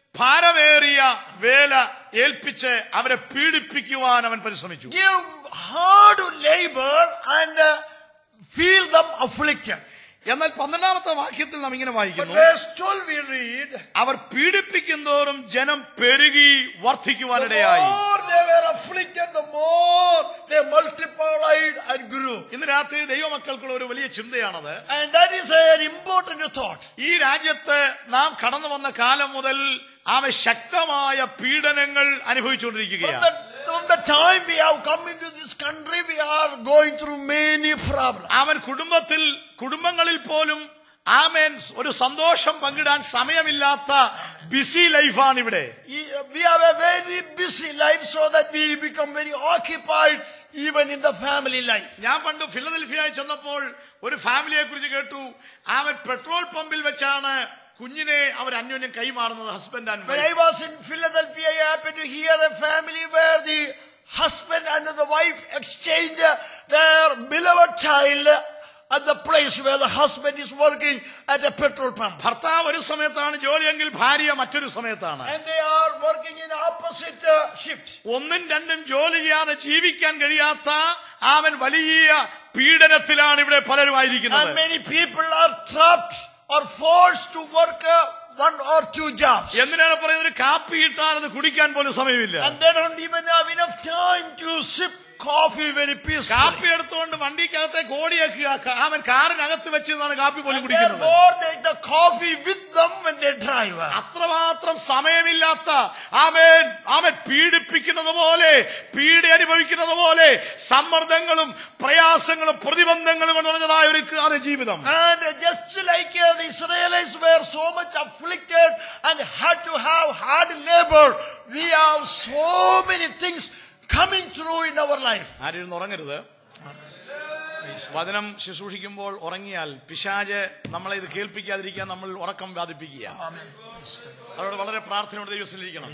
ഭാരമേറിയ വേല ഏൽപ്പിച്ച് അവരെ പീഡിപ്പിക്കുവാൻ അവൻ പരിശ്രമിച്ചു Give hard labor and uh, feel them afflicted. എന്നാൽ പന്ത്രണ്ടാമത്തെ വാക്യത്തിൽ നാം ഇങ്ങനെ But വായിക്കുന്നു verse 12 we read, അവർ പീഡിപ്പിക്കുന്തോറും ജനം പെരുകി the വർദ്ധിക്കുവാനിടയായി more they were afflicted, the more they multiplied and grew. ഇന്ന് രാത്രി ദൈവമക്കൾക്കുള്ള ഒരു വലിയ ചിന്തയാണത് And that is an important thought. ഈ രാജ്യത്ത് നാം കടന്നു വന്ന കാലം മുതൽ അവ ശക്തമായ പീഡനങ്ങൾ From അനുഭവിച്ചുകൊണ്ടിരിക്കുകയാണ് the, from the time we have come into this country, we are going through many problems. അവൻ കുടുംബത്തിൽ കുടുംബങ്ങളിൽ പോലും ആമേൻ ഒരു സന്തോഷം പങ്കിടാൻ സമയമില്ലാത്ത ബിസി ലൈഫാണ് ഇവിടെ We have a very busy life so that we become very occupied even in the family life. ഞാൻ പണ്ട് ഫിലദൽഫിയായി ചെന്നപ്പോൾ ഒരു ഫാമിലിയെ കുറിച്ച് കേട്ടു അവൻ പെട്രോൾ പമ്പിൽ വെച്ചാണ് കുഞ്ഞിനെ അവർ അന്യോന്യം കൈമാറുന്നത് husband and When wife I was in Philadelphia, I happened to hear a family where the husband and the wife exchange their beloved child at the place where the husband is working at a petrol pump. ഭർത്താവ് ഒരു സമയത്താണ് ജോലിയെങ്കിൽ ഭാര്യ മറ്റൊരു സമയത്താണ് And they are working in opposite uh, shifts. ഒന്നും രണ്ടും ജോലി ചെയ്യാതെ ജീവിക്കാൻ കഴിയാത്ത അവൻ വലിയ പീഡനത്തിലാണ് ഇവിടെ പലരുമായിരിക്കുന്നത് And many people are trapped or forced to work uh, one or two jobs. എന്തിനാണ് പറയുന്നത് ഒരു കാപ്പി ഇട്ടാൽ അത് കുടിക്കാൻ പോലും സമയമില്ല And they don't even have enough time to sip coffee very peacefully. കാപ്പി എടുത്തുകൊണ്ട് വണ്ടിക്കകത്തേക്ക് ഓടിയേക്കുക അവൻ കാറിനകത്ത് വെച്ചിരുന്നാണ് കാപ്പി പോലും And കുടിക്കുന്നത് therefore, they take the coffee with them when they drive. അത്രമാത്രം സമയമില്ലാത്ത ആമേൻ ആമൻ പീഡിപ്പിക്കുന്നത് പോലെ പീഡ അനുഭവിക്കുന്നത് പോലെ സമ്മർദ്ദങ്ങളും പ്രയാസങ്ങളും പ്രതിബന്ധങ്ങളും കൊണ്ട് നിറഞ്ഞതായ ഒരു കാല ജീവിതം And just like uh, the Israelites were so much afflicted and had to have hard labor, we have so many things coming through in our life. ആരും ഉറങ്ങരുത് വചനം ശുശ്രൂഷിക്കുമ്പോൾ ഉറങ്ങിയാൽ പിശാജ് നമ്മളെ ഇത് കേൾപ്പിക്കാതിരിക്കാൻ നമ്മൾ ഉറക്കം ബാധിപ്പിക്കുക Amen. അതോട് വളരെ പ്രാർത്ഥനയോടെ ദൈവത്തിലിരിക്കണം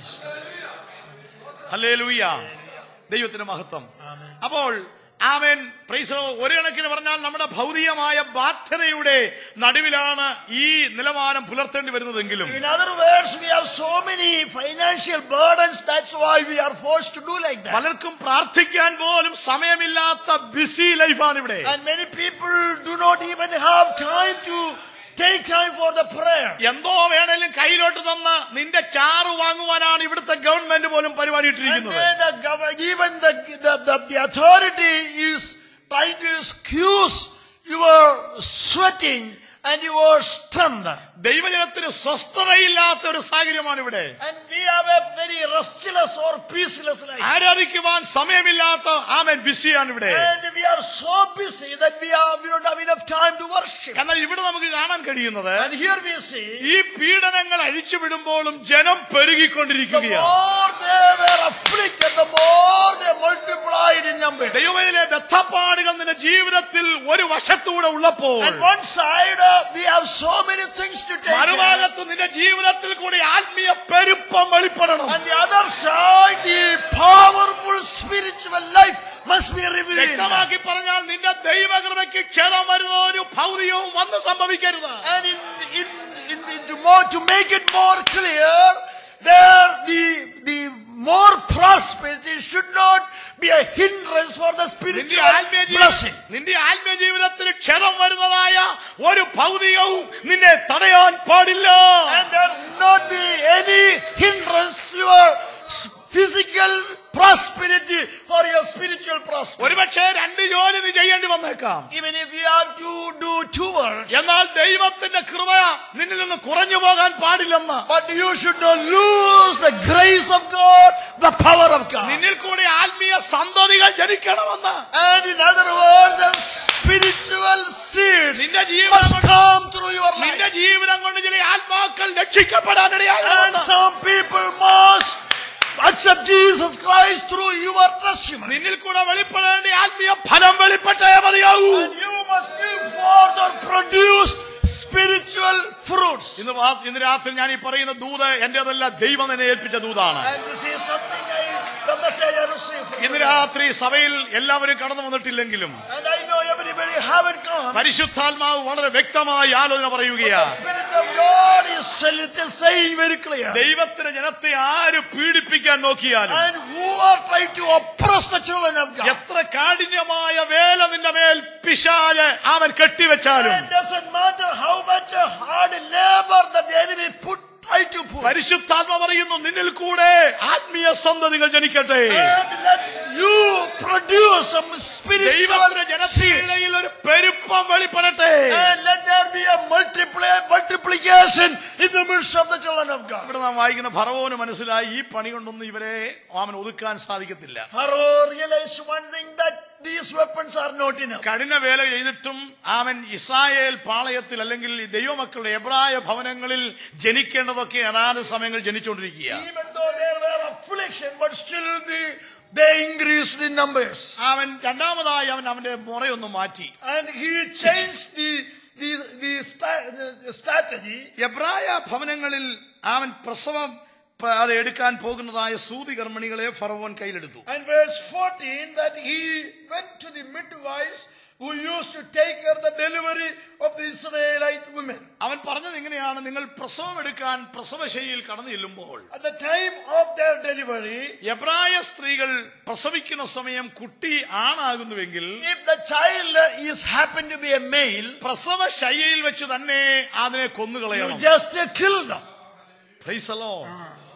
അല്ലേ ലൂയ്യ ദൈവത്തിന് മഹത്വം Amen. അപ്പോൾ ആമേൻ പ്രൈസോ ഒരു കണക്കിന് പറഞ്ഞാൽ നമ്മുടെ ഭൗതികമായ ബാധ്യതയുടെ നടുവിലാണ് ഈ നിലവാരം പുലർത്തേണ്ടി വരുന്നതെങ്കിലും In other words, we have so many financial burdens. That's why we are forced to do like that. പലർക്കും പ്രാർത്ഥിക്കാൻ പോലും സമയമില്ലാത്ത ബിസി ലൈഫാണ് ഇവിടെ And many people do not even have time to take time for the prayer. എന്തോ വേണേലും കയ്യിലോട്ട് തന്ന് നിന്റെ ചാറ് വാങ്ങുവാനാണ് ഇവിടുത്തെ ഗവൺമെന്റ് പോലും പരിപാടി And ഇട്ടിരിക്കുന്നത് then the gov- even the, the, the, the authority is trying to excuse your sweating and your strength. ദൈവജനത്തിന് സ്വസ്ഥതയില്ലാത്ത ഒരു സാഹചര്യമാണ് ഇവിടെ And we have a very restless or peaceless life. ആരാധിക്കുവാൻ സമയമില്ലാത്ത ആമൻ ബിസിയാണ് ഇവിടെ And we are so busy that we, are, we don't have enough time to worship. എന്നാൽ ഇവിടെ നമുക്ക് കാണാൻ കഴിയുന്നത് And here we see ഈ പീഡനങ്ങൾ അഴിച്ചുവിടുമ്പോഴും ജനം the പെരുകിക്കൊണ്ടിരിക്കുകയാണ് more they were afflicted, the more they multiplied in number. ദൈവത്തിലെ ബദ്ധപ്പാടുകൾ നിന്റെ ജീവിതത്തിൽ ഒരു വശത്തൂടെ ഉള്ളപ്പോൾ And one side, uh, we have so many things to take. care. മറുഭാഗത്ത് നിന്റെ ജീവിതത്തിൽ കൂടി ആത്മീയ പെരുപ്പം വെളിപ്പെടണം On the other side, the powerful spiritual life must be revealed. വ്യക്തമാക്കി പറഞ്ഞാൽ നിന്റെ ദൈവകൃപയ്ക്ക് ക്ഷണം വരുന്ന ഒരു ഭൗതികവും വന്ന് സംഭവിക്കരുത് And in, in, in, in to, more, to make it more clear, there the, the more prosperity should not be a hindrance for the നിന്റെ spiritual ആത്മീയ ജീവി- blessing. നിന്റെ ആത്മീയ ജീവിതത്തിൽ ക്ഷണം വരുന്നതായ ഒരു ഭൗതികവും നിന്നെ തടയാൻ പാടില്ല And there not be any hindrance your s- physical prosperity for your spiritual prosperity. ഒരുപക്ഷെ രണ്ട് ജോലി നീ ചെയ്യേണ്ടി വന്നേക്കാം Even if you have to do two works, എന്നാൽ ദൈവത്തിന്റെ കൃപ നിന്നിൽ നിന്ന് കുറഞ്ഞു പോകാൻ പാടില്ലെന്ന് but you should not lose the grace of God, the power of God. നിന്നിൽ കൂടി ആത്മീയ സന്തതികൾ ജനിക്കണമെന്ന് And in other words, the spiritual seeds നിന്റെ ജീവിതം must കൊണ്ട് come through your നിന്റെ life. ജീവിതം കൊണ്ട് ചില ആത്മാക്കൾ രക്ഷിക്കപ്പെടാനിടയാകുന്നു And some people must accept Jesus Christ through your testimony. നിന്നിൽ കൂടെ വെളിപ്പെടേണ്ട ആത്മീയ ഫലം വെളിപ്പെട്ടേ മതിയാകൂ And you must give forth or produce spiritual fruits. ഇന്ന് വാ- ഇന്ന് രാത്രി ഞാൻ ഈ പറയുന്ന ദൂത് എന്റേതല്ല ദൈവം എന്നെ ഏൽപ്പിച്ച ദൂതാണ് And this is something I, the message I received from ഇന്ന് the Lord. രാത്രി സഭയിൽ എല്ലാവരും കടന്നു വന്നിട്ടില്ലെങ്കിലും And I know everybody haven't come. പരിശുദ്ധാത്മാവ് വളരെ വ്യക്തമായി ആലോചന The പറയുകയാണ് Spirit of God is saying very clear. ദൈവത്തിന്റെ ജനത്തെ ആര് പീഡിപ്പിക്കാൻ നോക്കിയാലും And who are trying to oppress the children of God. എത്ര കാഠിന്യമായ വേല നിന്റെ മേൽ പിശാല് അവൻ കെട്ടിവെച്ചാലും It doesn't matter how much hard labor that the enemy put, try to put. പരിശുദ്ധാത്മ പറയുന്നു നിന്നിൽ കൂടെ ആത്മീയ സന്തതികൾ ജനിക്കട്ടെ And let you produce some spiritual ദൈവത്തിന്റെ seeds. ജനത്തിനിടയിൽ ഒരു പെരുപ്പം വെളിപ്പെടട്ടെ And let there be a multiply, multiplication in the midst of the children of God. ഇവിടെ നാം വായിക്കുന്ന ഭറവോന് മനസ്സിലായി ഈ പണി കൊണ്ടൊന്നും ഇവരെ അവൻ ഒതുക്കാൻ സാധിക്കത്തില്ല Pharaoh realized one thing that these weapons are not enough. കഠിന വേല ചെയ്തിട്ടും അവൻ ഇസ്രായേൽ പാളയത്തിൽ അല്ലെങ്കിൽ ഈ ദൈവമക്കളുടെ എബ്രായ ഭവനങ്ങളിൽ ജനിക്കേണ്ടതൊക്കെ അനാഥ സമയങ്ങൾ ജനിച്ചുകൊണ്ടിരിക്കുക Even though there were affliction, but still the, they increased in numbers. അവൻ രണ്ടാമതായി അവൻ അവന്റെ മുറയൊന്ന് മാറ്റി And he changed the, the, the, sta- the strategy. എബ്രായ ഭവനങ്ങളിൽ അവൻ പ്രസവം പ- അത് എടുക്കാൻ പോകുന്നതായ സൂതി കർമ്മിണികളെ ഫറവോൻ കയ്യിലെടുത്തു And verse 14 that he went to the midwives who used to take care of the delivery of the Israelite women. അവൻ പറഞ്ഞത് ഇങ്ങനെയാണ് നിങ്ങൾ പ്രസവം എടുക്കാൻ പ്രസവശൈലിയിൽ കടന്നു ചെല്ലുമ്പോൾ At the time of their delivery, എബ്രായ സ്ത്രീകൾ പ്രസവിക്കുന്ന സമയം കുട്ടി ആണാകുന്നുവെങ്കിൽ if the child is happened to be a male, പ്രസവ ശൈലിയിൽ വെച്ച് തന്നെ അതിനെ you കൊന്നുകളയണം just kill them. Praise the Lord.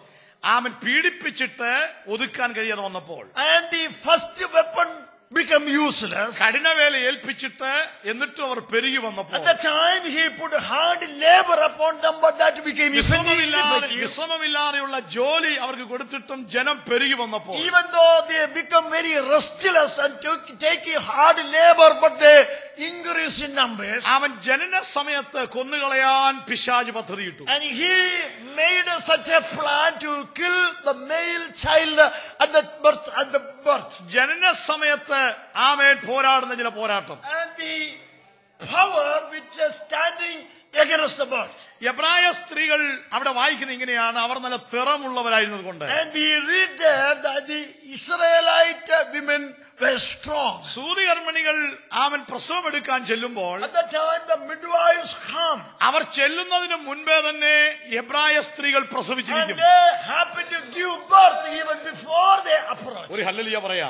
അവൻ പീഡിപ്പിച്ചിട്ട് ഒതുക്കാൻ കഴിയാതെ വന്നപ്പോൾ And the first weapon become useless. കഠിനവേല ഏൽപ്പിച്ചിട്ട് എന്നിട്ടും അവർ പെരുകി വന്നപ്പോൾ At the time he put hard labor upon them, but that became വിശ്രമമില്ലാതെ effective. വിശ്രമമില്ലാതെയുള്ള ജോലി അവർക്ക് കൊടുത്തിട്ടും ജനം പെരുകി വന്നപ്പോൾ Even though they become very restless and took- taking hard labor, but they increase in numbers. അവൻ ജനന സമയത്ത് കൊന്നുകളയാൻ പിശാജ് പദ്ധതിയിട്ടു And he made such a plan to kill the male child at the birth. At the birth. ജനന സമയത്ത് ആമേൻ പോരാടുന്ന ചില പോരാട്ടം And the power which is standing against the birth. എബ്രായ സ്ത്രീകൾ അവിടെ വായിക്കുന്ന ഇങ്ങനെയാണ് അവർ നല്ല തിറമുള്ളവരായിരുന്നത് കൊണ്ട് And we read there that the Israelite women were strong. സൂതികർമ്മിണികൾ അവൻ പ്രസവം എടുക്കാൻ ചെല്ലുമ്പോൾ At the time the midwives come അവർ ചെല്ലുന്നതിന് മുൻപേ തന്നെ എബ്രായ സ്ത്രീകൾ and പ്രസവിച്ചിരിക്കും they happen to give birth even before they approach. ഒരു ഹല്ലലിയ പറയാം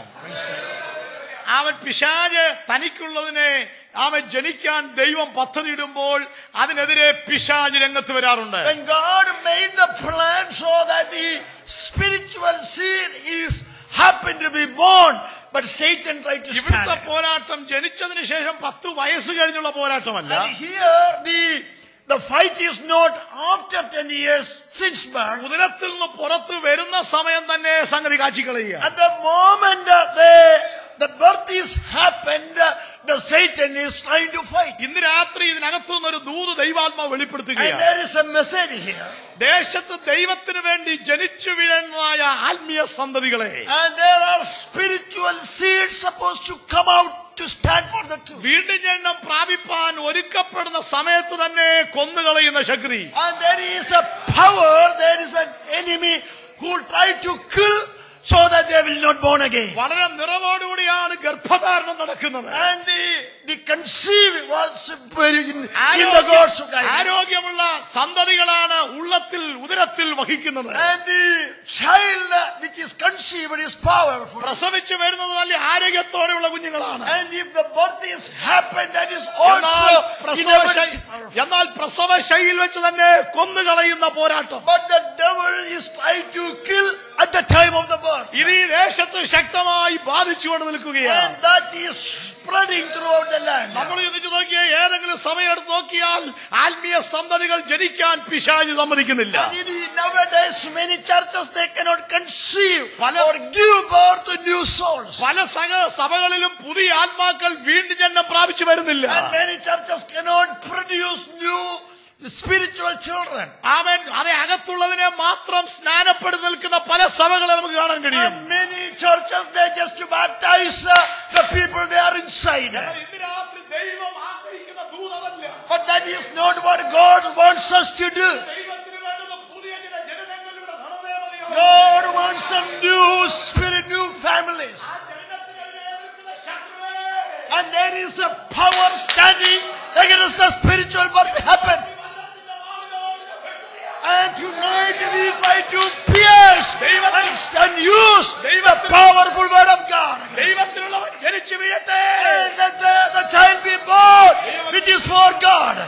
അവൻ പിശാജ് തനിക്കുള്ളതിനെ അവൻ ജനിക്കാൻ ദൈവം പദ്ധതിയിടുമ്പോൾ അതിനെതിരെ പിശാജ് രംഗത്ത് വരാറുണ്ട് When God made the plan so that the spiritual seed is happened to be born, but Satan tried to ഇവിടുത്തെ stand. പോരാട്ടം ജനിച്ചതിന് ശേഷം പത്ത് വയസ്സ് കഴിഞ്ഞുള്ള പോരാട്ടമല്ല And here the the fight is not after 10 years since birth. ഉദരത്തിൽ നിന്ന് പുറത്ത് വരുന്ന സമയം തന്നെ സംഗതി കാച്ചിക്കളയുക At the moment uh, the, the birth is happened, uh, the Satan is trying to fight. ഇന്ന് രാത്രി ഇതിനകത്തുനിന്ന് ഒരു ദൂത് ദൈവാത്മാവ് And വെളിപ്പെടുത്തുകയാണ് there is a message here. ദേശത്ത് ദൈവത്തിന് വേണ്ടി ജനിച്ചു വീഴുന്നതായ ആത്മീയ സന്തതികളെ And there are spiritual seeds supposed to come out to stand for the truth. വീണ്ടും ജന്മം പ്രാപിപ്പാൻ ഒരുക്കപ്പെടുന്ന സമയത്ത് തന്നെ കൊന്നുകളയുന്ന ശക്തി And there is a power, there is an enemy who will try to kill so that they will not born again. വളരെ നിറവോടുകൂടിയാണ് ഗർഭധാരണം നടക്കുന്നത് And the, the conceive was very in, in the ആരോഗ്യ- God's guidance. ആരോഗ്യമുള്ള സന്തതികളാണ് ഉള്ളത്തിൽ ഉദരത്തിൽ വഹിക്കുന്നത് And the child uh, which is conceived is powerful. പ്രസവിച്ചു വരുന്നത് നല്ല ആരോഗ്യത്തോടെയുള്ള കുഞ്ഞുങ്ങളാണ് And if the birth is happened, that is എന്നാൽ also പ്രസവ ശൈ- inevitable powerful. എന്നാൽ പ്രസവ ശൈലിയിൽ വെച്ച് തന്നെ കൊന്നുകളയുന്ന പോരാട്ടം But the devil is trying to kill at the time of the birth. ഇത് ഈ ദേശത്ത് ശക്തമായി ബാധിച്ചുകൊണ്ട് നിൽക്കുകയാണ് And that is spreading throughout the land. നമ്മൾ ചിന്തിച്ചു നോക്കിയ ഏതെങ്കിലും സമയം എടുത്ത് നോക്കിയാൽ ആത്മീയ സന്തതികൾ ജനിക്കാൻ പിശാച് സമ്മതിക്കുന്നില്ല And in the- nowadays, many churches, they cannot conceive പല- or give birth to new souls. പല സഹ സഭകളിലും പുതിയ ആത്മാക്കൾ വീണ്ടും ജന്മം പ്രാപിച്ചു വരുന്നില്ല And many churches cannot produce new spiritual children. അവൻ അതെ അകത്തുള്ളതിനെ മാത്രം സ്നാനപ്പെടുത്തി നിൽക്കുന്ന പല സഭകളെ നമുക്ക് കാണാൻ കഴിയും And many churches, they just baptize uh, the people they are inside. ഇന്ന് രാത്രി ദൈവം ആഗ്രഹിക്കുന്ന ദൂതമല്ല But that is not what God wants us to do. ദൈവത്തിന് വേണ്ടുന്ന പുതിയ ചില ജനനങ്ങൾ ഇവിടെ നടന്നേ മതിയാകൂ. God wants some new spirit, new families. ആ ജനനത്തിനെതിരെ നിൽക്കുന്ന ശത്രുവേ, And there is a power standing against the spiritual birth happen. വചനത്തിന്റെ വാളിനോട് ഇത് വെട്ടുകയാണ്. And tonight we try to pierce and, and use the powerful word of God. ദൈവത്തിനുള്ളവൻ ജനിച്ചു വീഴട്ടെ And let the, the child be born, which is for God.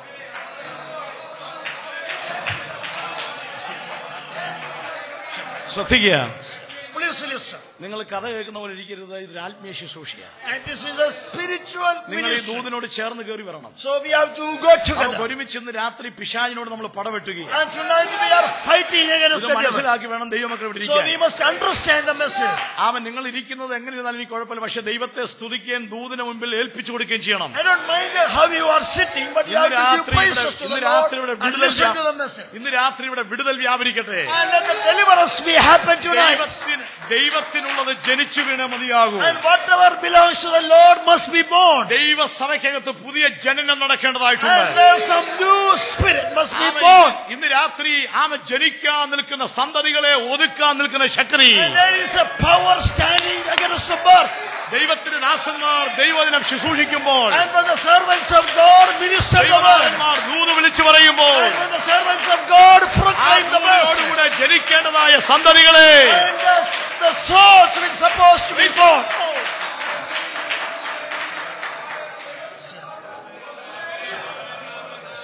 ശ്രദ്ധിക്കുക Please listen. നിങ്ങൾ കഥ കേൾക്കുന്ന പോലെ ഇരിക്കരുത് ഇതൊരു ആത്മീയ ശുശ്രൂഷയാണ് And this is a spiritual നിങ്ങൾ ഈ ministry. ദൂതിനോട് ചേർന്ന് കയറി വരണം So we have to go നമുക്ക് together. ഒരുമിച്ച് ഇന്ന് രാത്രി പിശാചിനോട് നമ്മൾ പടവെട്ടുകയും And tonight we are fighting against ഇത് the devil. മനസ്സിലാക്കി വേണം ദൈവമക്കൾ ഇവിടെ So we ഇരിക്കാൻ must understand the message. അവൻ നിങ്ങൾ ഇരിക്കുന്നത് എങ്ങനെ ഇരുന്നാലും എനിക്ക് കുഴപ്പമില്ല പക്ഷെ ദൈവത്തെ സ്തുതിക്കുകയും ദൂതിന് മുമ്പിൽ ഏൽപ്പിച്ചു കൊടുക്കുകയും ചെയ്യണം I don't mind how you are sitting, but you ഇന്ന് have to give രാത്രി praises ഇവിടെ- to ഇന്ന് the രാത്രി Lord ഇവിടെ and വിടുതൽ listen to വ്യാ- the message. ഇന്ന് രാത്രി ഇവിടെ വിടുതൽ വ്യാപരിക്കട്ടെ And let the deliverance be happen tonight. ദൈവത്തിന് ദൈവത്തിനുള്ളത് ജനിച്ചു വീണ മതിയാകൂ And whatever belongs to the Lord must be born. ദൈവസഭയ്ക്കകത്ത് പുതിയ ജനനം നടക്കേണ്ടതായിട്ടുണ്ട് And there's some new spirit must be amen. born. ഇന്ന് രാത്രി ആമ ജനിക്കാൻ നിൽക്കുന്ന സന്തതികളെ ഒതുക്കാൻ നിൽക്കുന്ന ശക്തി And there is a power standing against the birth. ദൈവത്തിന്റെ ദാസന്മാർ ദൈവദിനം ശുശ്രൂഷിക്കുമ്പോൾ And when the servants of God minister the word, ദൈവദാസന്മാർ ദൂത് വിളിച്ചു പറയുമ്പോൾ and when the servants of God ആ proclaim the message, ദൂതോടുകൂടെ ജനിക്കേണ്ടതായ സന്തതികളെ and the, the souls which are supposed to be born.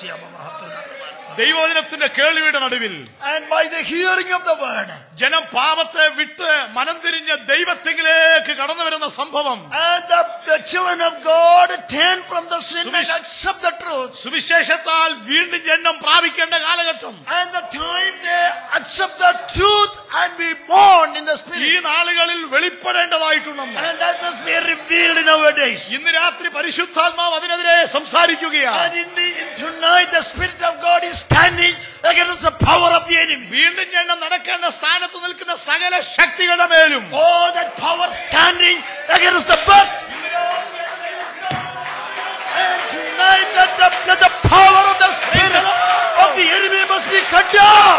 ദൈവവചനത്തിന്റെ കേൾവിയുടെ നടുവിൽ And by the hearing of the word, ജനം പാപത്തെ വിട്ട് മനം തിരിഞ്ഞ് ദൈവത്തെങ്കിലേക്ക് കടന്നു വരുന്ന സംഭവം and the, the children of God turn from the sin and Suvish- accept the truth. സുവിശേഷത്താൽ വീണ്ടും ജന്മം പ്രാപിക്കേണ്ട കാലഘട്ടം And the time they accept the truth and be born in the ഈ spirit. നാളുകളിൽ വെളിപ്പെടേണ്ടതായിട്ടുണ്ടെന്ന് And that must be revealed nowadays. ഇന്ന് രാത്രി പരിശുദ്ധാത്മാവ് അതിനെതിരെ സംസാരിക്കുകയാണ് And in the in tonight the spirit of God is standing against the power of the enemy. വീണ്ടും ജന്മം നടക്കേണ്ട സ്ഥാനത്ത് നിൽക്കുന്ന സകല ശക്തികളുടെ മേലും All that power standing against the birth. And tonight that the, that the power of the spirit of the enemy must be cut down.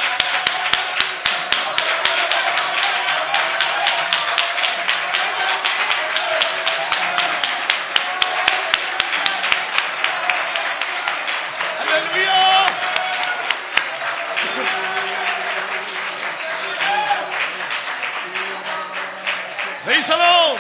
Hallelujah. Praise the Lord.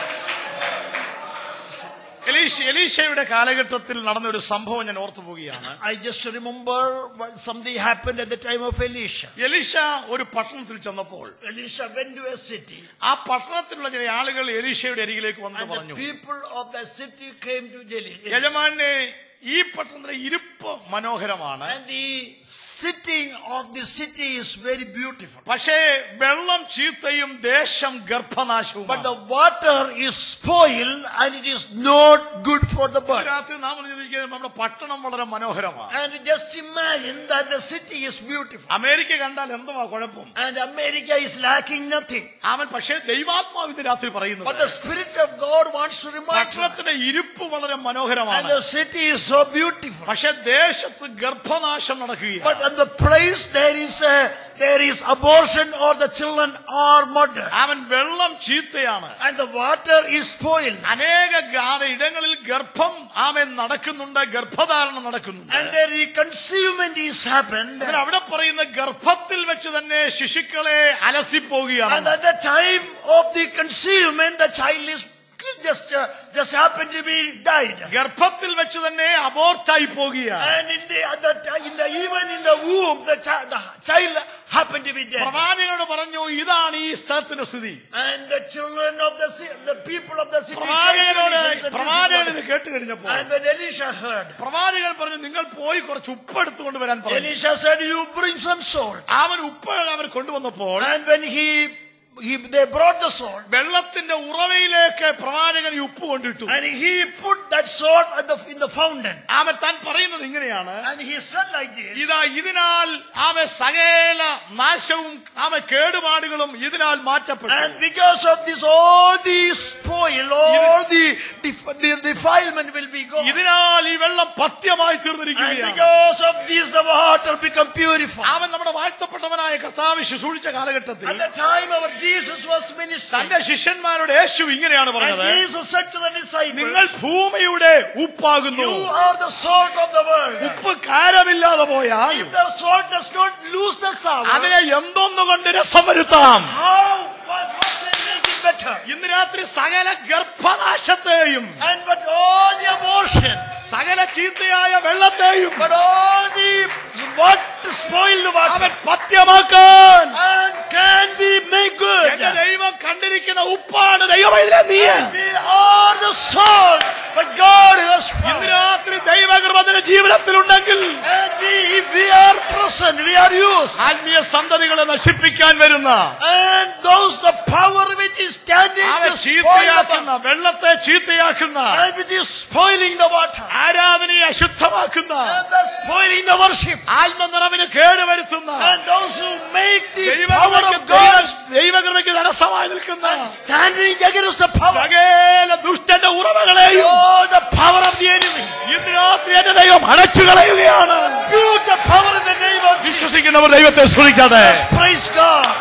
എലീശ എലീശയുടെ കാലഘട്ടത്തിൽ നടന്ന ഒരു സംഭവം ഞാൻ ഓർത്തു പോവുകയാണ് I just remember what something happened at the time of Elisha. എലീശ ഒരു പട്ടണത്തിൽ ചെന്നപ്പോൾ Elisha went to a city ആ പട്ടണത്തിലുള്ള ചില ആളുകൾ എലീശയുടെ അരികിലേക്ക് വന്ന് and the പറഞ്ഞു people of that city came to Jalil. യജമാനെ ഈ പട്ടണത്തിലെ ഇരിപ്പ് മനോഹരമാണ് And the sitting of the city is very beautiful. പക്ഷേ വെള്ളം ചീത്തയും ദേശം ഗർഭനാശവും But the water is spoiled and it is not good for the bird. രാത്രി നാം പറഞ്ഞിരിക്കുന്നത് നമ്മുടെ പട്ടണം വളരെ മനോഹരമാണ് And just imagine that the city is beautiful. America കണ്ടാൽ എന്തുവാ കുഴപ്പം And America is lacking nothing. അവൻ പക്ഷേ ദൈവാത്മാവ് ഇന്ന് രാത്രി പറയുന്നു But the Spirit of God wants to remind you. പട്ടണത്തിന്റെ ഇരിപ്പ് വളരെ And മനോഹരമാണ് the city is so beautiful. പക്ഷെ ദേശത്ത് ഗർഭനാശം നടക്കുകയാണ് But at the place there is a, there is abortion or the children are murdered. അവൻ വെള്ളം ചീത്തയാണ് And the water is spoiled. അനേക ഗാന ഇടങ്ങളിൽ ഗർഭം അവൻ നടക്കുന്നുണ്ട് ഗർഭധാരണം നടക്കുന്നുണ്ട് And there is concealment is happened. അവൻ അവിടെ പറയുന്ന ഗർഭത്തിൽ വെച്ച് തന്നെ ശിശുക്കളെ അലസിപ്പോവുകയാണ് And at the time of the concealment, the child is just uh, just happened to be died. ഗർഭത്തിൽ വെച്ച് തന്നെ അബോർട്ടായി പോകുകയാണ് And in the, at the ti- in the even in the womb, the, chi- the child happened to be dead. പ്രവാചകനോട് പറഞ്ഞു ഇതാണ് ഈ സ്ഥലത്തിന്റെ സ്ഥിതി And the children of the ci- the people of the city. came to പ്രവാചകനോട് Elisha and said, "This is പ്രവാചകൻ what-" ഇത് കേട്ട് കഴിഞ്ഞപ്പോൾ And when Elisha heard, പ്രവാചകൻ പറഞ്ഞു നിങ്ങൾ പോയി കുറച്ച് ഉപ്പ് എടുത്തുകൊണ്ട് വരാൻ പറഞ്ഞു Elisha said, "You bring some salt." അവൻ ഉപ്പ് അവർ കൊണ്ടുവന്നപ്പോൾ And when he, he they brought the salt, വെള്ളത്തിന്റെ ഉറവയിലേക്ക് പ്രവാചകൻ ഈ ഉപ്പ് കൊണ്ടിട്ടു and he put that salt at the, in the fountain, അവൻ താൻ പറയുന്നത് ഇങ്ങനെയാണ് and he said like this. ഇതാ ഇതിനാൽ അവ സകല നാശവും അവ കേടുപാടുകളും ഇതിനാൽ മാറ്റപ്പെട്ടു And because of this, all the spoil, all the, def- the defilement will be gone. ഇതിനാൽ ഈ വെള്ളം പഥ്യമായി And തീർന്നിരിക്കുകയാണ് because of this, the water become purified. അവൻ നമ്മുടെ വാഴ്ത്തപ്പെട്ടവനായ കർത്താവ് ശുശ്രൂഷിച്ച കാലഘട്ടത്തിൽ At the time our Jesus was ministering, തന്റെ ശിഷ്യന്മാരോട് യേശു ഇങ്ങനെയാണ് and പറഞ്ഞത് Jesus said to the നിങ്ങൾ disciples, ഭൂമിയുടെ ഉപ്പാകുന്നു You are the salt of the world. ഉപ്പ് കാരമില്ലാതെ പോയാൽ If the salt does not lose the sour, അതിനെ എന്തൊന്നുകൊണ്ട് രസം വരുത്താം how, what, what can make it better? ഇന്ന് രാത്രി സകല ഗർഭനാശത്തെയും And but all the abortion, സകല ചീത്തയായ വെള്ളത്തെയും but all the what to spoil the water, അവൻ പഥ്യമാക്കാൻ and can be made good. എന്റെ ദൈവം കണ്ടിരിക്കുന്ന ഉപ്പാണ് ദൈവം ഇതിലെ നീ We are the salt, but God has ഇന്ന് found. രാത്രി ദൈവകൃപത്തിന്റെ ജീവിതത്തിലുണ്ടെങ്കിൽ And we, if we are present, we are used. ആത്മീയ സന്തതികളെ നശിപ്പിക്കാൻ വരുന്ന And those, the power which is standing അവൻ to spoil the ചീത്തയാക്കുന്ന water, വെള്ളത്തെ ചീത്തയാക്കുന്ന and which is spoiling the water, ആരാധനയെ അശുദ്ധമാക്കുന്ന and the spoiling the worship, ആത്മനിറവിന് കേടുവരുത്തുന്ന and those who make the power ദൈവകൃപയ്ക്ക് of God ദൈവകൃപയ്ക്ക് തടസ്സമായി നിൽക്കുന്ന standing against the power, സകല ദുഷ്ടന്റെ ഉറവകളെയും all the power of the enemy, ഇന്ന് രാത്രി എന്റെ ദൈവം അടച്ചു കളയുകയാണ് build the power in the name of Jesus. വിശ്വസിക്കുന്നവർ ദൈവത്തെ സ്മരിക്കാതെ Praise God.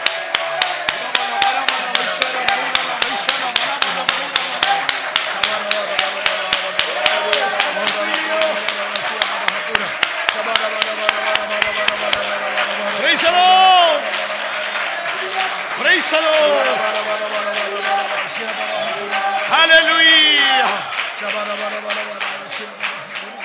Praise the Lord. Praise the Lord. Hallelujah.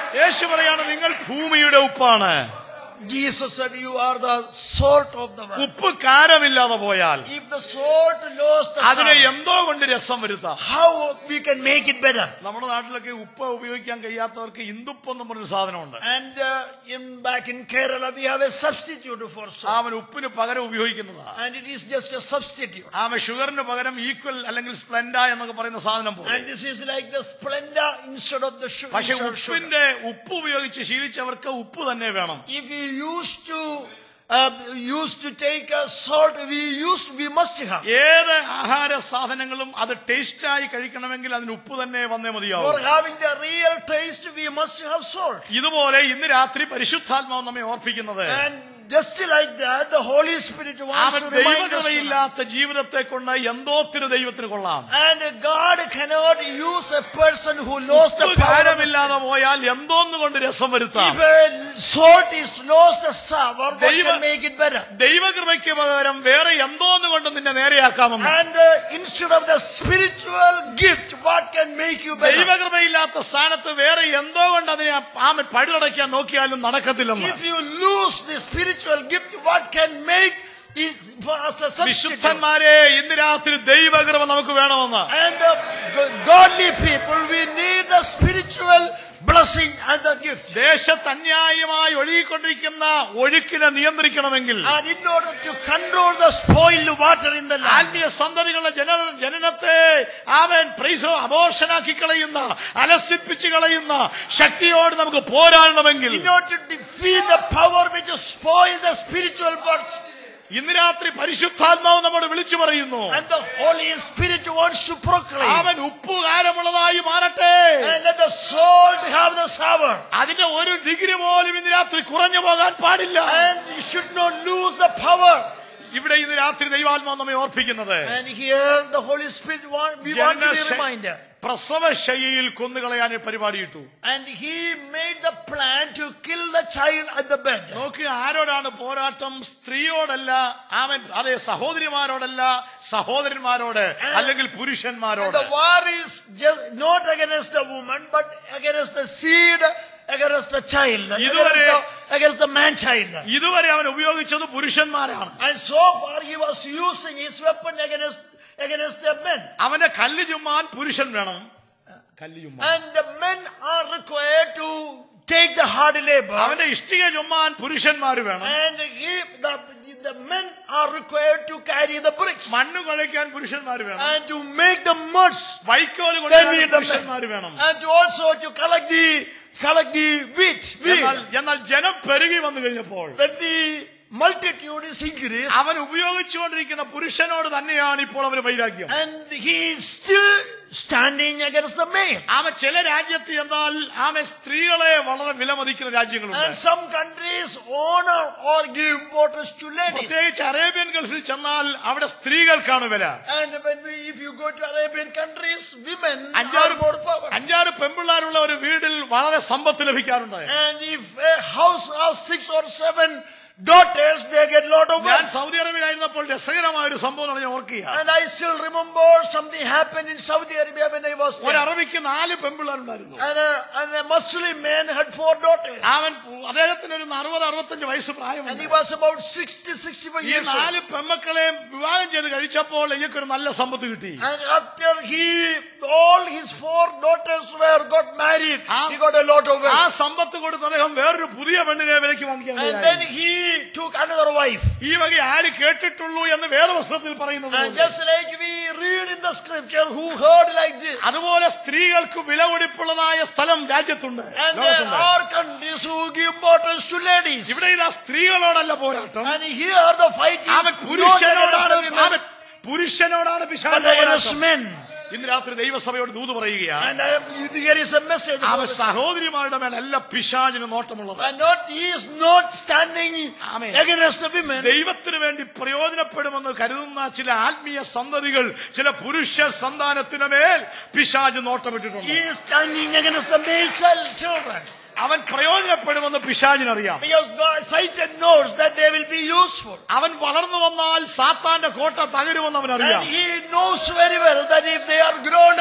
യേശു പറയാണ് നിങ്ങൾ ഭൂമിയുടെ ഉപ്പാണ് Jesus said, You are the salt of the world. ഉപ്പ് കാരമില്ലാതെ പോയാൽ If the salt lost the അതിനെ sour, എന്തോ കൊണ്ട് രസം വരുത്താം how we can make it better? നമ്മുടെ നാട്ടിലൊക്കെ ഉപ്പ് ഉപയോഗിക്കാൻ കഴിയാത്തവർക്ക് ഇന്ദുപ്പ് എന്ന് പറഞ്ഞൊരു സാധനമുണ്ട് And uh, in back in Kerala, we have a substitute for salt. അവൻ ഉപ്പിന് പകരം ഉപയോഗിക്കുന്നതാണ് And it is just a substitute. ആമ ഷുഗറിന് പകരം ഈക്വൽ അല്ലെങ്കിൽ സ്പ്ലെൻഡ എന്നൊക്കെ പറയുന്ന സാധനം പോലെ And this is like the Splenda instead of the sugar. പക്ഷെ instead of sugar. ഉപ്പിന്റെ ഉപ്പ് ഉപയോഗിച്ച് ശീലിച്ചവർക്ക് ഉപ്പ് തന്നെ വേണം If we used to uh, used to take a salt, we used we must have. ഏത് ആഹാര സാധനങ്ങളും അത് ടേസ്റ്റായി കഴിക്കണമെങ്കിൽ അതിന് ഉപ്പ് തന്നെ വന്നേ For മതിയാവും having the real taste, we must have salt. ഇതുപോലെ ഇന്ന് രാത്രി പരിശുദ്ധാത്മാവ് നമ്മെ ഓർപ്പിക്കുന്നത് And just like that, the Holy Spirit wants അവൻ to remind us. tonight. ദൈവകൃപയില്ലാത്ത ജീവിതത്തെ കൊണ്ട് എന്തോത്തിന് ദൈവത്തിന് കൊള്ളാം And God cannot use a person who lost the ഉപ്പ് power of the കാരമില്ലാതെ പോയാൽ എന്തോന്ന് കൊണ്ട് രസം വരുത്താം If a salt is lost the sour, what ദൈവ- can make it better? ദൈവകൃപയ്ക്ക് പകരം വേറെ എന്തോന്ന് കൊണ്ട് നിന്നെ നേരെയാക്കാമെന്ന് And uh, instead of the spiritual gift, what can make you better? ദൈവകൃപയില്ലാത്ത സ്ഥാനത്ത് വേറെ എന്തോ കൊണ്ട് അതിനെ ആമൻ പഴുതടയ്ക്കാൻ നോക്കിയാലും നടക്കത്തില്ലെന്ന് If you lose the spiritual gift, what can make is for us a substitute? വിശുദ്ധന്മാരെ ഇന്ന് രാത്രി ദൈവകൃപ നമുക്ക് വേണമെന്ന് And the go- godly people, we need the spiritual blessing and the gift. ദേശത്ത് അന്യായമായി ഒഴുകിക്കൊണ്ടിരിക്കുന്ന ഒഴുക്കിനെ നിയന്ത്രിക്കണമെങ്കിൽ And in order to control the spoiled water in the land, ആത്മീയ സന്തതികളുടെ ജന ജനനത്തെ അവൻ പ്രൈസോ അബോഷനാക്കി കളയുന്ന അലസിപ്പിച്ച് കളയുന്ന ശക്തിയോട് നമുക്ക് പോരാടണമെങ്കിൽ in order to defeat the power which spoil the spiritual birth, ഇന്ന് രാത്രി പരിശുദ്ധാത്മാവ് നമ്മോട് വിളിച്ചു പറയുന്നു and the Holy Spirit wants to proclaim, അവൻ ഉപ്പുകാരമുള്ളതായി മാറട്ടെ and let the salt have the sour, അതിന്റെ ഒരു ഡിഗ്രി പോലും ഇന്ന് രാത്രി കുറഞ്ഞു പോകാൻ പാടില്ല and you should not lose the power. ഇവിടെ ഇന്ന് രാത്രി ദൈവാത്മാവ് നമ്മെ ഓർപ്പിക്കുന്നത് And here the Holy Spirit want, we want to be ജനശ- reminded. പ്രസവശയ്യയിൽ കൊന്നുകളയാൻ പരിപാടിയിട്ടു And he made the plan to kill the child at the bed. നോക്കി ആരോടാണ് പോരാട്ടം സ്ത്രീയോടല്ല അവൻ അതെ സഹോദരിമാരോടല്ല സഹോദരന്മാരോട് അല്ലെങ്കിൽ And പുരുഷന്മാരോട് the war is just not against the woman, but against the seed, against the child, against ഇതുവരെ- the, against the man child. ഇതുവരെ അവൻ ഉപയോഗിച്ചത് പുരുഷന്മാരാണ് And so far he was using his weapon against, against the men. അവന്റെ കല്ല് ചുമ്മാൻ പുരുഷൻ വേണം കല്ല് ചുമ്മാൻ And the men are required to take the hard labor. അവന്റെ ഇഷ്ടിക ചുമ്മാൻ പുരുഷന്മാര് വേണം And he, the, the men are required to carry the bricks. മണ്ണ് കുഴയ്ക്കാൻ പുരുഷന്മാര് വേണം And to make the muds. വൈക്കോല് They കൊണ്ടുവരാൻ need the പുരുഷന്മാര് വേണം men. And to also to collect the, collect the wheat. wheat. എന്നാൽ എന്നാൽ ജനം പെരുകി വന്നു കഴിഞ്ഞപ്പോൾ When the multitude is increased, അവൻ ഉപയോഗിച്ചുകൊണ്ടിരിക്കുന്ന പുരുഷനോട് തന്നെയാണ് ഇപ്പോൾ അവന് വൈരാഗ്യം and he is still standing against the man. അവൻ ചില രാജ്യത്ത് എന്നാൽ അവൻ സ്ത്രീകളെ വളരെ വിലമതിക്കുന്ന രാജ്യങ്ങളുണ്ട് And some countries honor or give importance to ladies. പ്രത്യേകിച്ച് അറേബ്യൻ ഗൾഫിൽ ചെന്നാൽ അവിടെ സ്ത്രീകൾക്കാണ് വില And when we, if you go to Arabian countries, women അഞ്ചാറ് are more power. അഞ്ചാറ് പെൺപിള്ളാരുള്ള ഒരു വീട്ടിൽ വളരെ സമ്പത്ത് ലഭിക്കാറുണ്ട് And if a house has six or seven daughters, they get lot of ഞാൻ wealth. സൗദി അറേബ്യയിലായിരുന്നപ്പോൾ രസകരമായ ഒരു സംഭവം ഞാൻ ഓർക്കുക And I still remember something happened in Saudi Arabia when I was ഒരു there. അറബിക്ക് നാല് പെൺപിള്ളാരുണ്ടായിരുന്നു And a, and a Muslim man had four daughters. അവൻ അദ്ദേഹത്തിന് ഒരു അറുപത് അറുപത്തഞ്ച് വയസ്സ് And പ്രായമുണ്ട് he was about 60, 65 ഈ years old. നാല് പെമ്മക്കളെ വിവാഹം ചെയ്ത് കഴിച്ചപ്പോൾ എനിക്കൊരു നല്ല സമ്പത്ത് കിട്ടി And after he, all his four daughters were got married, Ah. he got a lot of ആ wealth. സമ്പത്ത് കൊടുത്ത് അദ്ദേഹം വേറൊരു പുതിയ പെണ്ണിനെ വിലക്ക് വാങ്ങിക്കാൻ And ഇടയായി. then he took another wife. ഈ വക ആര് കേട്ടിട്ടുള്ളൂ എന്ന് വേദവസ്ത്രത്തിൽ പറയുന്നത് And പോലെ. just like we read in the scripture, who heard like this? അതുപോലെ സ്ത്രീകൾക്ക് വില കൊടുപ്പുള്ളതായ സ്ഥലം രാജ്യത്തുണ്ട് And there ലോകത്തുണ്ട്. are countries who give importance to ladies. ഇവിടെ ഇതാ സ്ത്രീകളോടല്ല പോരാട്ടം And here the fight is അവൻ not പുരുഷനോടാണ് against the women, അവൻ പുരുഷനോടാണ് but പിശാചിന്റെ against പോരാട്ടം. men. ഇന്ന് രാത്രി ദൈവസഭയോട് ദൂത് പറയുകയാണ് And I am, here is a message. അവൻ സഹോദരിമാരുടെ മേലല്ല പിശാചിന് നോട്ടമുള്ളത് And not, he is not standing Amen. against the women. ദൈവത്തിന് വേണ്ടി പ്രയോജനപ്പെടുമെന്ന് കരുതുന്ന ചില ആത്മീയ സന്തതികൾ ചില പുരുഷ സന്താനത്തിന് മേൽ പിശാജ് നോട്ടമിട്ടിട്ടുണ്ട് He is standing against the male child, children. അവൻ പ്രയോജനപ്പെടുമെന്ന് പിശാചിനറിയാം Because God, Satan knows that they will be useful. അവൻ വളർന്നു വന്നാൽ സാത്താന്റെ കോട്ട തകരുമെന്ന് അവൻ അറിയാം And he knows very well that if they are grown up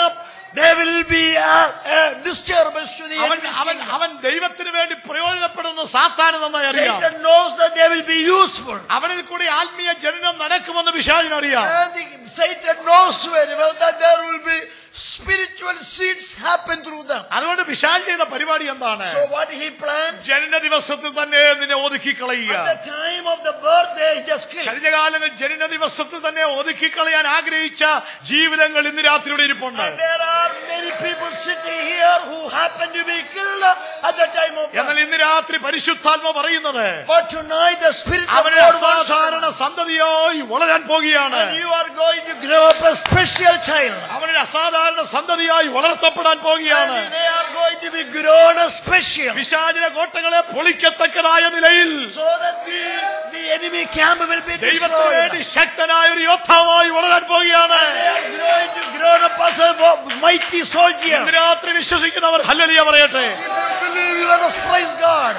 there will be a, a disturbance to the അവൻ enemy's അവൻ kingdom. അവൻ ദൈവത്തിന് വേണ്ടി പ്രയോജനപ്പെടുന്ന സാത്താന് നന്നായി അറിയാം Satan knows that they will be useful. അവനിൽ കൂടി ആത്മീയ ജനനം നടക്കുമെന്ന് പിശാചിനറിയാം And the- Satan knows very well that there will be spiritual seeds happen through them. അതുകൊണ്ട് പിശാച് ചെയ്ത പരിപാടി എന്താണ് So what he planned, ജനന ദിവസത്തിൽ തന്നെ നിന്നെ ഒതുക്കി കളയുക at the time of the birthday, he just killed. കഴിഞ്ഞ കാലങ്ങളിൽ ജനന ദിവസത്തിൽ തന്നെ ഒതുക്കി കളയാൻ ആഗ്രഹിച്ച ജീവിതങ്ങൾ ഇന്ന് രാത്രിയുടെ ഇരിപ്പുണ്ട് And there are many people sitting here who happen to be killed at the time of എന്നാൽ birth. ഇന്ന് രാത്രി പരിശുദ്ധാത്മ പറയുന്നത് But tonight the Spirit of അവന് God wants അസാധാരണ സന്തതിയായി വളരാൻ പോകുകയാണ് and you are going to grow up a special child. അവനൊരു അസാധാരണ സന്തതിയായി വളർത്തപ്പെടാൻ പോകുകയാണ് And they are going to be grown a special. പിശാചിന കോട്ടകളെ പൊളിക്കത്തക്കതായ നിലയിൽ So that the, the enemy camp will be ദൈവത്തിന് വേണ്ടി destroyed. ശക്തനായ ഒരു യോദ്ധാവായി വളരാൻ പോകുകയാണ് And they are going to grow up as a mighty soldier. ഇന്ന് രാത്രി വിശ്വസിക്കുന്നവർ ഹല്ലലിയ പറയട്ടെ If you believe, you let us praise God.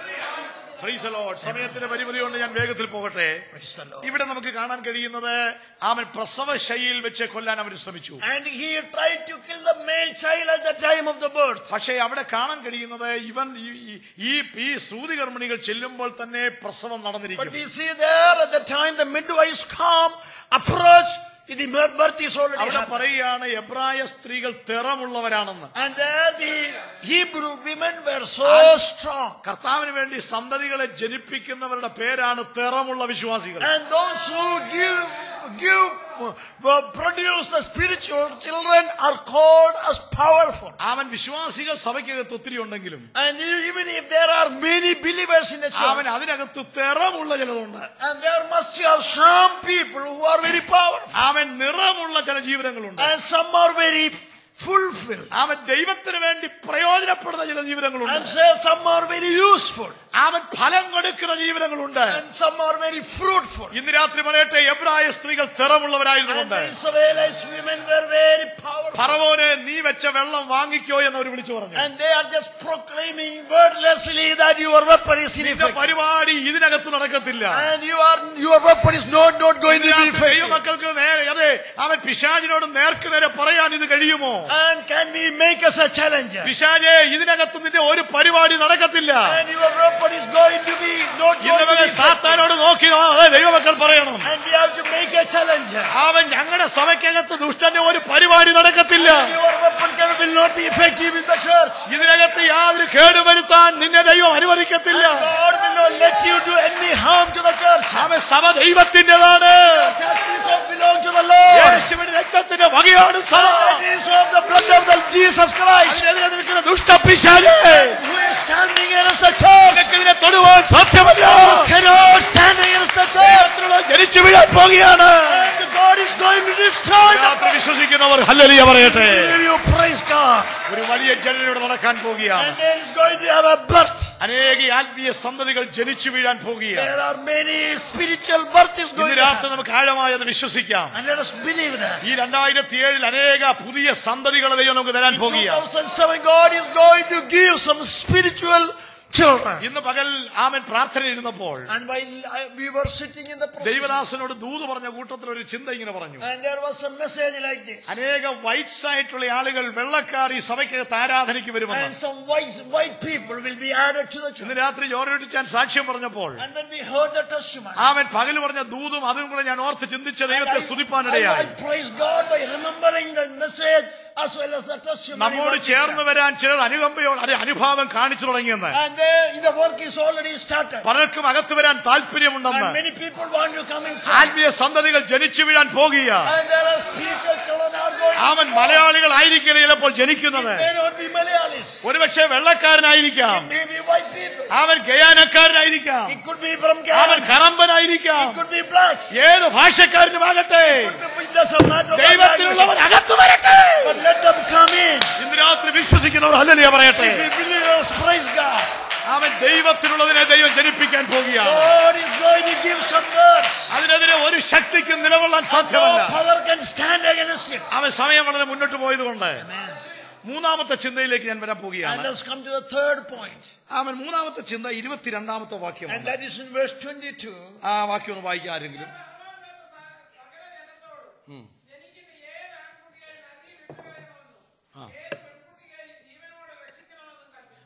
Praise the Lord. സമയത്തിന്റെ പരിമിതി കൊണ്ട് ഞാൻ വേഗത്തിൽ പോകട്ടെ Praise the Lord. ഇവിടെ നമുക്ക് കാണാൻ കഴിയുന്നത് അവൻ പ്രസവശൈലിയിൽ വെച്ച് കൊല്ലാൻ അവന് ശ്രമിച്ചു And he tried to kill the male child at the time of the birth. പക്ഷേ അവിടെ കാണാൻ കഴിയുന്നത് ഇവൻ ഈ- ഈ- ഈ ഈ സൂതികർമ്മിണികൾ ചെല്ലുമ്പോൾ തന്നെ പ്രസവം But നടന്നിരിക്കും we see there at the time the midwives come, approach, the birth is already അവിടെ happened. പറയുകയാണ് എബ്രായ സ്ത്രീകൾ തിറമുള്ളവരാണെന്ന് And there the Hebrew women were so strong. കർത്താവിന് വേണ്ടി സന്തതികളെ ജനിപ്പിക്കുന്നവരുടെ പേരാണ് തിറമുള്ള വിശ്വാസികൾ And those who give, give, uh, produce the spiritual children are called as powerful. അവൻ വിശ്വാസികൾ സഭയ്ക്കകത്ത് ഒത്തിരി ഉണ്ടെങ്കിലും And even if there are many believers in the അവൻ church, അതിനകത്ത് തിറമുള്ള ചിലതുണ്ട് and there must have some people who are very powerful, അവൻ നിറമുള്ള ചില ജീവിതങ്ങളുണ്ട് and some are very fulfilled, അവൻ ദൈവത്തിന് വേണ്ടി പ്രയോജനപ്പെടുന്ന ചില ജീവിതങ്ങളുണ്ട് and say some are very useful, അവൻ ഫലം കൊടുക്കുന്ന ജീവിതങ്ങളുണ്ട് and some are very fruitful. ഇന്ന് രാത്രി പറയട്ടെ എബ്രായ സ്ത്രീകൾ And തിറമുള്ളവരായിരുന്നുകൊണ്ട് the Israelites women were very powerful. ഫറവോനെ നീ വെച്ച വെള്ളം വാങ്ങിക്കോ എന്ന് അവർ വിളിച്ചു പറഞ്ഞു And they are just proclaiming wordlessly that your weapon is നിന്റെ ineffective. പരിപാടി ഇതിനകത്ത് നടക്കത്തില്ല And you are, your weapon is not, not going to ഇന്ന് be രാത്രി effective. ദൈവമക്കൾക്ക് നേരെ അതെ അവൻ പിശാചിനോട് നേർക്ക് നേരെ പറയാൻ ഇത് കഴിയുമോ And can we make us a challenger? പിശാചെ ഇതിനകത്ത് നിന്റെ ഒരു പരിപാടി നടക്കത്തില്ല And your weapon is going to be not ഇന്ന് going to മകൻ be effective. സാത്താനോട് നോക്കി ആ, അതെ ദൈവമക്കൾ പറയണം And we have to make a challenger. അവൻ ഞങ്ങളുടെ സഭയ്ക്കകത്ത് ദുഷ്ടന്റെ ഒരു പരിപാടി നടക്കത്തില്ല Your weapon can, will not be effective in the church. ഇതിനകത്ത് യാതൊരു കേടുവരുത്താൻ നിന്നെ ദൈവം അനുവദിക്കത്തില്ല God will not let you do any harm to the church. അവൻ സഭ ദൈവത്തിൻ്റെതാണ് The church is of belong to the Lord. യേശുവിന്റെ രക്തത്തിന്റെ വകയാണ് സഭ It is of the blood of the Jesus Christ അതിനെതിരെ നിൽക്കുന്ന ദുഷ്ടപിശാചേ who is standing against the church. നിനക്കിതിനെ തൊടുവാൻ സാധ്യമല്ല Cannot stand against the church. ദൈവത്തിനുള്ള ജനിച്ചു വീഴാൻ പോകുകയാണ് And God is going to destroy the രാത്രി വിശ്വസിക്കുന്നവർ ഹല്ലലിയ പറയട്ടെ Will you praise God? ഒരു വലിയ ജനനയുടെ നടക്കാൻ പോകുകയാണ് And there is going to have a birth. അനേക ആത്മീയ സന്തതികൾ ജനിച്ചു വീഴാൻ പോകുകയാണ് There are many spiritual birth is going ഇന്ന് to രാത്രി happen. നമുക്ക് ആഴമായി അത് വിശ്വസിക്കാം And let us believe that. ഈ രണ്ടായിരത്തി ഏഴിൽ അനേക പുതിയ സന്തതികളെ ദൈവം നമുക്ക് തരാൻ പോകുകയാണ് 2007, God is going to give some spiritual children. ഇന്ന് പകൽ ആമൻ പ്രാർത്ഥന ഇരുന്നപ്പോൾ And while I, we were sitting in the procession, ദൈവദാസനോട് ദൂത് പറഞ്ഞ കൂട്ടത്തിൽ ഒരു ചിന്ത ഇങ്ങനെ പറഞ്ഞു and there was a message like this. അനേക വൈറ്റ്സ് ആയിട്ടുള്ള ആളുകൾ വെള്ളക്കാർ ഈ സഭയ്ക്കകത്ത് ആരാധനയ്ക്ക് And വരുമെന്ന് some white, white people will be added to the church. ഇന്ന് രാത്രി ജോർജ് ഞാൻ സാക്ഷ്യം പറഞ്ഞപ്പോൾ And when we heard the testimony, അവൻ പകൽ പറഞ്ഞ ദൂതും അതും കൂടെ ഞാൻ ഓർത്ത് ചിന്തിച്ച and ദൈവത്തെ I, I, സ്തുതിപ്പാനിടയായി I praise God by remembering the message as well as the testimony. നമ്മോട് what we ചേർന്ന് said. വരാൻ ചിലർ അനുകമ്പയോട് അല്ലെ അനുഭാവം കാണിച്ചു തുടങ്ങിയെന്ന് And there, the work is already started. പലർക്കും അകത്ത് വരാൻ താല്പര്യമുണ്ടെന്ന് And many people want to come inside. ആത്മീയ സന്തതികൾ ജനിച്ചു വീഴാൻ പോകുക And there are spiritual children are going. അവൻ മലയാളികളായിരിക്കണം ചിലപ്പോൾ ജനിക്കുന്നത് May not be Malayalis. ഒരുപക്ഷെ വെള്ളക്കാരനായിരിക്കാം It may be white people. അവൻ ഗയാനക്കാരനായിരിക്കാം It could be from അവൻ Kerala. കറമ്പനായിരിക്കാം It could be blacks. ഏത് ഭാഷക്കാരനുമാകട്ടെ It doesn't matter. what ദൈവത്തിലുള്ളവർ language. അകത്ത് വരട്ടെ But let them come in. ഇന്ന് രാത്രി വിശ്വസിക്കുന്നവർ അല്ലല്ലേ പറയട്ടെ If we believe, let us praise God. അവൻ ദൈവത്തിനുള്ളതിനെ ദൈവം ജനിപ്പിക്കാൻ പോകുകയാണ് God is going to give some words. അതിനെതിരെ ഒരു ശക്തിക്കും നിലകൊള്ളാൻ No സാധ്യമല്ല power can stand against it. അവൻ സമയം വളരെ മുന്നോട്ട് പോയതുകൊണ്ട് മൂന്നാമത്തെ ചിന്തയിലേക്ക് ഞാൻ വരാൻ And പോവുകയാണ് let's come to the third point. അവൻ മൂന്നാമത്തെ ചിന്ത ഇരുപത്തിരണ്ടാമത്തെ വാക്യം And that is in verse 22. ആ വാക്യം ഒന്ന് വായിക്കാം ആരെങ്കിലും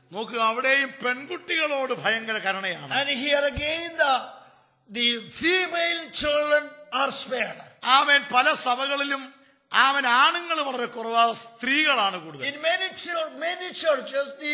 നോക്കുക അവിടെയും പെൺകുട്ടികളോട് ഭയങ്കര കരുണയാണ് And here again, the, the female children are spared. അവൻ പല സഭകളിലും അവൻ ആണുങ്ങൾ വളരെ കുറവാ സ്ത്രീകളാണ് കൂടുതൽ In many, chil- many churches, the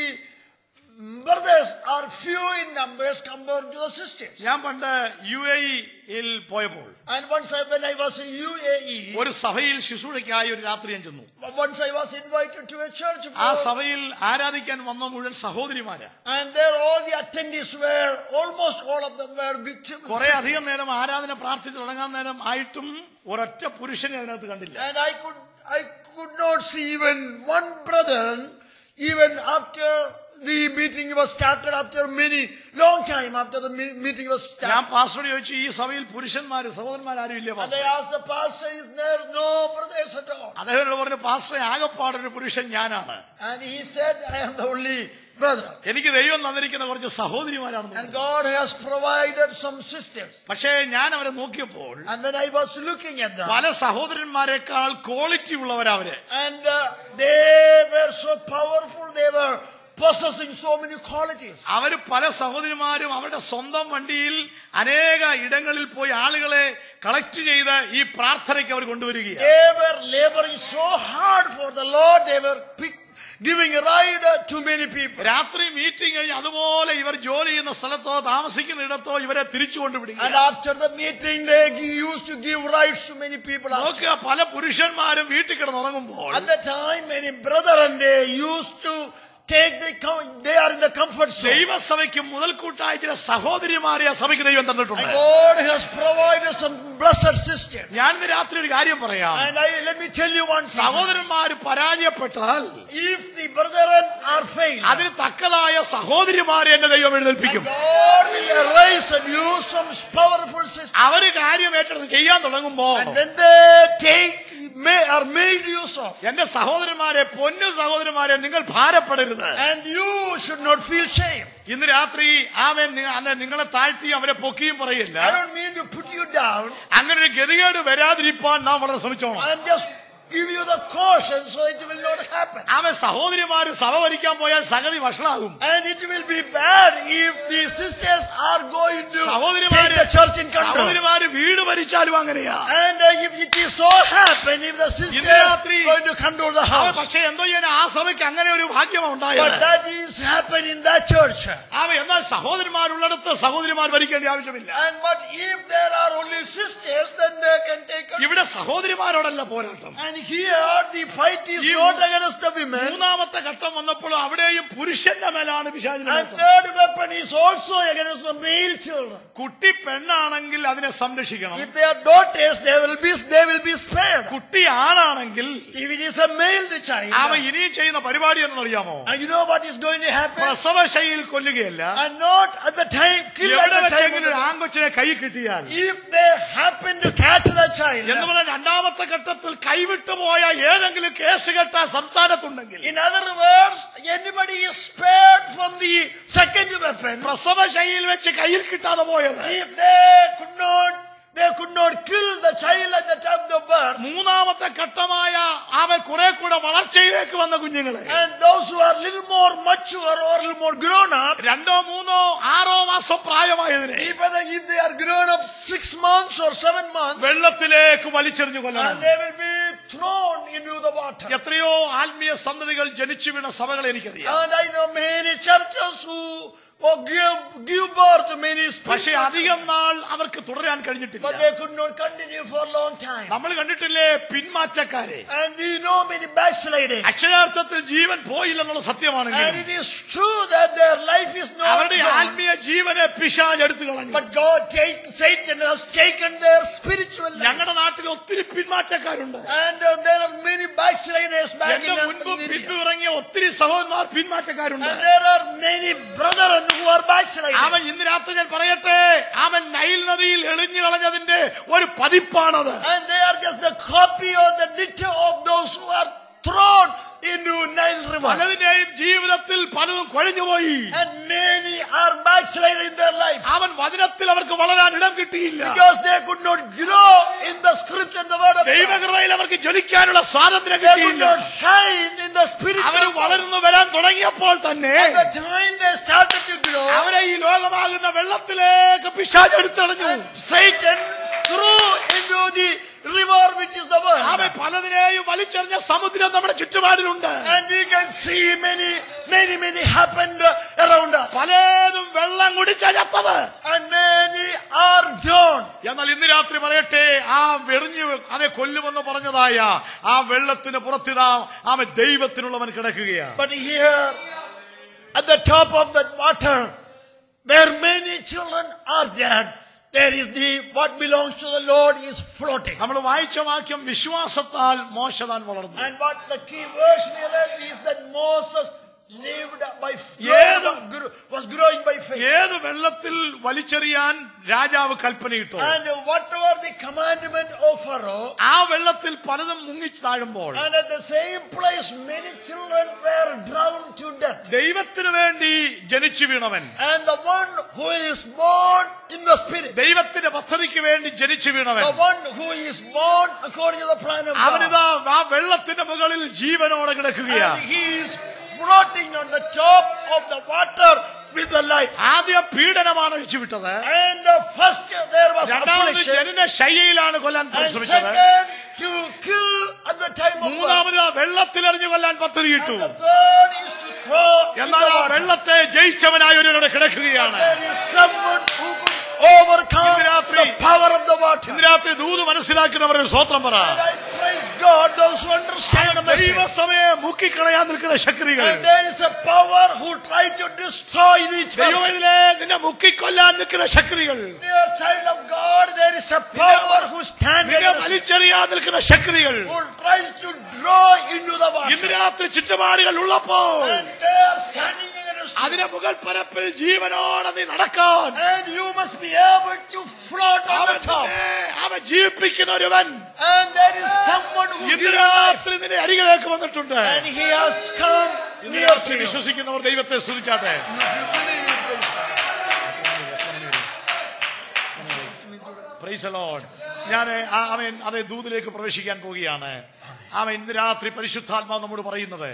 brothers are few in numbers compared to the sisters. ഞാൻ പണ്ട് യു എയിൽ പോയപ്പോൾ And once I, when I was in UAE, ഒരു സഭയിൽ ശുശ്രൂഷയ്ക്കായി ഒരു രാത്രി ഞാൻ ചെന്നു once I was invited to a church ആ for, സഭയിൽ ആരാധിക്കാൻ വന്ന മുഴുവൻ സഹോദരിമാരാ and there all the attendees were, almost all of them were victims. കുറെ അധികം നേരം ആരാധന പ്രാർത്ഥിച്ച് തുടങ്ങാൻ നേരം ആയിട്ടും ഒരൊറ്റ പുരുഷനെ അതിനകത്ത് കണ്ടില്ല And I could, I could not see even one brother, even after the meeting was started, after many, long time after the me- meeting was ഞാൻ started. പാസ്റ്ററോട് ചോദിച്ചു ഈ സഭയിൽ പുരുഷന്മാര് സഹോദരന്മാരും ഇല്ലേ And pastor I asked the pastor, is there no brothers at all? അദ്ദേഹം എന്നോട് പറഞ്ഞു പാസ്റ്റർ ആകപ്പാടൊരു പുരുഷൻ ഞാനാണ് And he said, I am the only brother. എനിക്ക് ദൈവം തന്നിരിക്കുന്ന കുറച്ച് സഹോദരിമാരാണെന്ന് And പറഞ്ഞു. God has provided some sisters. പക്ഷേ ഞാൻ അവരെ നോക്കിയപ്പോൾ And when I was looking at them, പല സഹോദരന്മാരെക്കാൾ ക്വാളിറ്റി ഉള്ളവരവര് and uh, they were so powerful, they were possessing so many qualities. അവര് പല സഹോദരിമാരും അവരുടെ സ്വന്തം വണ്ടിയിൽ അനേക ഇടങ്ങളിൽ പോയി ആളുകളെ കളക്ട് ചെയ്ത് ഈ പ്രാർത്ഥനയ്ക്ക് അവർ കൊണ്ടുവരികയാണ് They were laboring so hard for the Lord, they were pick, giving a ride uh, to many people. രാത്രി മീറ്റിംഗ് കഴിഞ്ഞ് അതുപോലെ ഇവർ ജോലി ചെയ്യുന്ന സ്ഥലത്തോ താമസിക്കുന്ന ഇടത്തോ ഇവരെ തിരിച്ചു And കൊണ്ടുവിടുക after the meeting, they gi- used to give rides to many people. also. നോക്കുക പല പുരുഷന്മാരും വീട്ടിൽ കിടന്നുറങ്ങുമ്പോൾ At the time, many brethren, they used to take the, com- they are in the comfort zone. ദൈവസഭയ്ക്ക് മുതൽക്കൂട്ടായ ചില സഹോദരിമാരെ ആ സഭയ്ക്ക് ദൈവം And തന്നിട്ടുണ്ട് God has provided some blessed sisters. ഞാൻ ഇന്ന് രാത്രി ഒരു കാര്യം പറയാം And I, let me tell you one thing. സഹോദരന്മാര് പരാജയപ്പെട്ടാൽ If the brethren are failed, അതിന് തക്കതായ സഹോദരിമാരെ എന്നെ ദൈവം എഴുന്നേൽപ്പിക്കും God will arise and use some powerful sisters. അവര് കാര്യം ഏറ്റെടുത്ത് ചെയ്യാൻ തുടങ്ങുമ്പോ And when they take, may, are made use of, എന്റെ സഹോദരന്മാരെ പൊന്നു സഹോദരന്മാരെ നിങ്ങൾ ഭാരപ്പെടരുത് and you should not feel shame. ഇന്ന് രാത്രി അവൻ നി- അല്ല നിങ്ങളെ താഴ്ത്തി അവരെ പൊക്കിയും പറയില്ല I don't mean to put you down. അങ്ങനെ ഒരു ഗതികേട് വരാതിരിക്കാൻ നാം വളരെ ശ്രമിച്ചോണം I'm just give you the caution so it will not happen. അവൻ സഹോദരിമാര് സഭ ഭരിക്കാൻ പോയാൽ സഗതി വഷളാകും And it will be bad if the sisters are going to take സഹോദരിമാര് the church in control. സഹോദരിമാര് വീട് ഭരിച്ചാലും അങ്ങനെയാ And uh, if it is so happen, if the sisters ഇന്ന് രാത്രി are going to control the അവൻ house, പക്ഷെ എന്തോ ചെയ്യാൻ ആ സഭയ്ക്ക് അങ്ങനെ ഒരു ഭാഗ്യമാണ് but ഉണ്ടായത് that is happen in that church. അവൻ എന്നാൽ സഹോദരന്മാരുള്ളിടത്ത് സഹോദരിമാർ ഭരിക്കേണ്ട ആവശ്യമില്ല And but if there are only sisters, then they can take control. ഇവിടെ സഹോദരിമാരോടല്ല പോരാട്ടം And here the fight is You- not against the women. മൂന്നാമത്തെ ഘട്ടം വന്നപ്പോൾ അവിടെയും പുരുഷന്റെ മേലാണ് പിശാചിന്റെ And നോട്ടം. third weapon is also against the male children. കുട്ടി പെണ്ണാണെങ്കിൽ അതിനെ സംരക്ഷിക്കണം If they are daughters, they will be they will be spared. കുട്ടി ആണാണെങ്കിൽ If it is a male the child, അവൻ ഇനിയും ചെയ്യുന്ന പരിപാടി എന്നറിയാമോ and you know what is going to happen? പ്രസവശൈലിയിൽ കൊല്ലുകയല്ല And not at the time, kill at എവിടെ the time. വെച്ചെങ്കിലും of ഒരു the- ആൺകൊച്ചിനെ കൈ കിട്ടിയാൽ If they happen to catch the child, എന്ന് പറഞ്ഞാൽ രണ്ടാമത്തെ ഘട്ടത്തിൽ കൈവിട്ടു പോയ ഏതെങ്കിലും കേസ് കെട്ട സംസ്ഥാനത്തുണ്ടെങ്കിൽ in other words, anybody is spared from the second weapon. പ്രസവശൈലിയിൽ വെച്ച് കയ്യിൽ കിട്ടാതെ പോയത് If they could not, they could not kill the child at the time of birth. മൂന്നാമത്തെ ഘട്ടമായ അവൻ കുറെ കൂടെ വളർച്ചയിലേക്ക് വന്ന കുഞ്ഞുങ്ങളെ And those who are little more mature or little more grown up, രണ്ടോ മൂന്നോ ആറോ മാസം പ്രായമായതിനെ if they, if they are grown up six months or seven months, വെള്ളത്തിലേക്ക് വലിച്ചെറിഞ്ഞു കൊല്ലണം and they will be thrown into the water. എത്രയോ ആത്മീയ സന്തതികൾ ജനിച്ചു വീണ സഭകൾ എനിക്കറിയാം And I know many churches who oh, give, give birth to many പക്ഷെ spiritual അധികം നാൾ അവർക്ക് തുടരാൻ കഴിഞ്ഞിട്ടില്ല but they could not continue for a long time. നമ്മൾ കണ്ടിട്ടില്ലേ പിന്മാറ്റക്കാരെ And we know many backsliding. അക്ഷരാർത്ഥത്തിൽ ജീവൻ പോയില്ലെന്നുള്ള And സത്യമാണെങ്കിൽ it is true that their life is not അവരുടെ gone. ആത്മീയ ജീവനെ പിശാൻ എടുത്തു കളഞ്ഞു But God, take, Satan has taken their spiritual life. ഞങ്ങളുടെ നാട്ടിൽ ഒത്തിരി പിന്മാറ്റക്കാരുണ്ട് And uh, there are many backsliders back in, എന്റെ uh, മുൻപ് in India. പിൻപ് ഇറങ്ങിയ ഒത്തിരി സഹോദരന്മാർ പിന്മാറ്റക്കാരുണ്ട് And there are many brethren who are backsliding. അവൻ ഇന്ന് രാത്രി ഞാൻ പറയട്ടെ അവൻ നൈൽ നദിയിൽ എളിഞ്ഞു കളഞ്ഞതിന്റെ ഒരു പതിപ്പാണത് And they are just the copy or the ditto of those who are thrown into Nile River. പലതിന്റെയും ജീവിതത്തിൽ പലതും കുഴഞ്ഞുപോയി And many are backsliding in their life. അവൻ വചനത്തിൽ അവർക്ക് വളരാൻ ഇടം കിട്ടി കിട്ടിയില്ല Because they could not grow in the scripture and the word of God. ദൈവകൃപയിൽ അവർക്ക് ജ്വലിക്കാനുള്ള സ്വാതന്ത്ര്യം They could കിട്ടിയില്ല not shine in the spiritual our world. വളർന്നു വരാൻ തുടങ്ങിയപ്പോൾ തന്നെ At the time they started to grow, അവരെ ഈ ലോകമാകുന്ന വെള്ളത്തിലേക്ക് പിശാച് എടുത്തടഞ്ഞു Satan threw into the river which is the world. അവൻ പലതിനെയും വലിച്ചെറിഞ്ഞ സമുദ്രം നമ്മുടെ ചുറ്റുപാടിലുണ്ട് And we can see many, many, many happened around us. പലതും വെള്ളം കുടിച്ച ചത്തത് And many are drowned. എന്നാൽ ഇന്ന് രാത്രി പറയട്ടെ ആ വെറിഞ്ഞു അതെ കൊല്ലുമെന്ന് പറഞ്ഞതായ ആ വെള്ളത്തിന് പുറത്തിതാ അവൻ ദൈവത്തിനുള്ളവൻ കിടക്കുകയാണ് But here, at the top of that water, where many children are dead, there is the what belongs to the Lord is floating. നമ്മൾ വായിച്ച വാക്യം വിശ്വാസത്താൽ മോശതാൻ വളർന്നു And what the key verse we read is that Moses lived by Yeah. grew- was growing by faith. ഏത് വെള്ളത്തിൽ വലിച്ചെറിയാൻ രാജാവ് കൽപ്പനയിട്ടു And whatever the commandment of Pharaoh, ആ വെള്ളത്തിൽ പലതും മുങ്ങിച്ച് താഴുമ്പോൾ and at the same place many children were drowned to death. ദൈവത്തിനു വേണ്ടി ജനിച്ചു വീണവൻ And the one who is born in the spirit, ദൈവത്തിന്റെ പദ്ധതിക്ക് വേണ്ടി ജനിച്ചു വീണവൻ the one who is born according to the plan of God, അവനിതാ ആ വെള്ളത്തിന്റെ മുകളിൽ ജീവനോടെ കിടക്കുകയാണ് and he is floating on the top of the water with the life. ആദ്യം പീഡനമാണ് അഴിച്ചുവിട്ടത് And the first there was രണ്ടാമത് affliction, ജനന ശയ്യയിലാണ് കൊല്ലാൻ and പരിശ്രമിച്ചത് second to kill at the time of birth. മൂന്നാമത് ആ വെള്ളത്തിലെറിഞ്ഞു കൊല്ലാൻ പദ്ധതിയിട്ടു The third is to throw in എന്നാൽ the ആ water. വെള്ളത്തെ ജയിച്ചവനായ ഒരുവനോട് കിടക്കുകയാണ് There is someone who could overcome ഇന്ന് രാത്രി- the power of the water. ഇന്ന് രാത്രി ദൂത് മനസ്സിലാക്കുന്നവരുടെ സ്വത്രം പറ And I praise God, those who understand the message. ദൈവസമയെ മുക്കിക്കളയാൻ നിൽക്കുന്ന ശക്തികൾ And there is a power who tried to destroy the church. ദൈവത്തിലെ നിന്നെ മുക്കിക്കൊല്ലാൻ നിൽക്കുന്ന ശക്തികൾ Dear child of God, there is a power who stands നിന്നെ against വലിച്ചെറിയാൻ നിൽക്കുന്ന ശക്തികൾ who tries to draw into the ഇന്ന് water. രാത്രി ചുറ്റുപാടുകൾ ഉള്ളപ്പോൾ And they are standing against you. അതിന്റെ മുകൾ പരപ്പിൽ ജീവനോടെ നീ നടക്കാൻ And you must be able to float on അവൻ the top. നിന്നെ- അവൻ ജീവിപ്പിക്കുന്ന ഒരുവൻ And there is someone who ഇന്ന് gives life. രാത്രി നിന്റെ അരികിലേക്ക് വന്നിട്ടുണ്ട് And he has come ഇന്ന് near രാത്രി to you. വിശ്വസിക്കുന്നവർ ദൈവത്തെ സ്തുതിച്ചാട്ടെ പ്രൈസ് ലോഡ് ഞാൻ അവൻ അതേ ദൂതിലേക്ക് പ്രവേശിക്കാൻ പോവുകയാണ് അവൻ ഇന്ന് രാത്രി പരിശുദ്ധാത്മാവ് നമ്മോട് പറയുന്നത്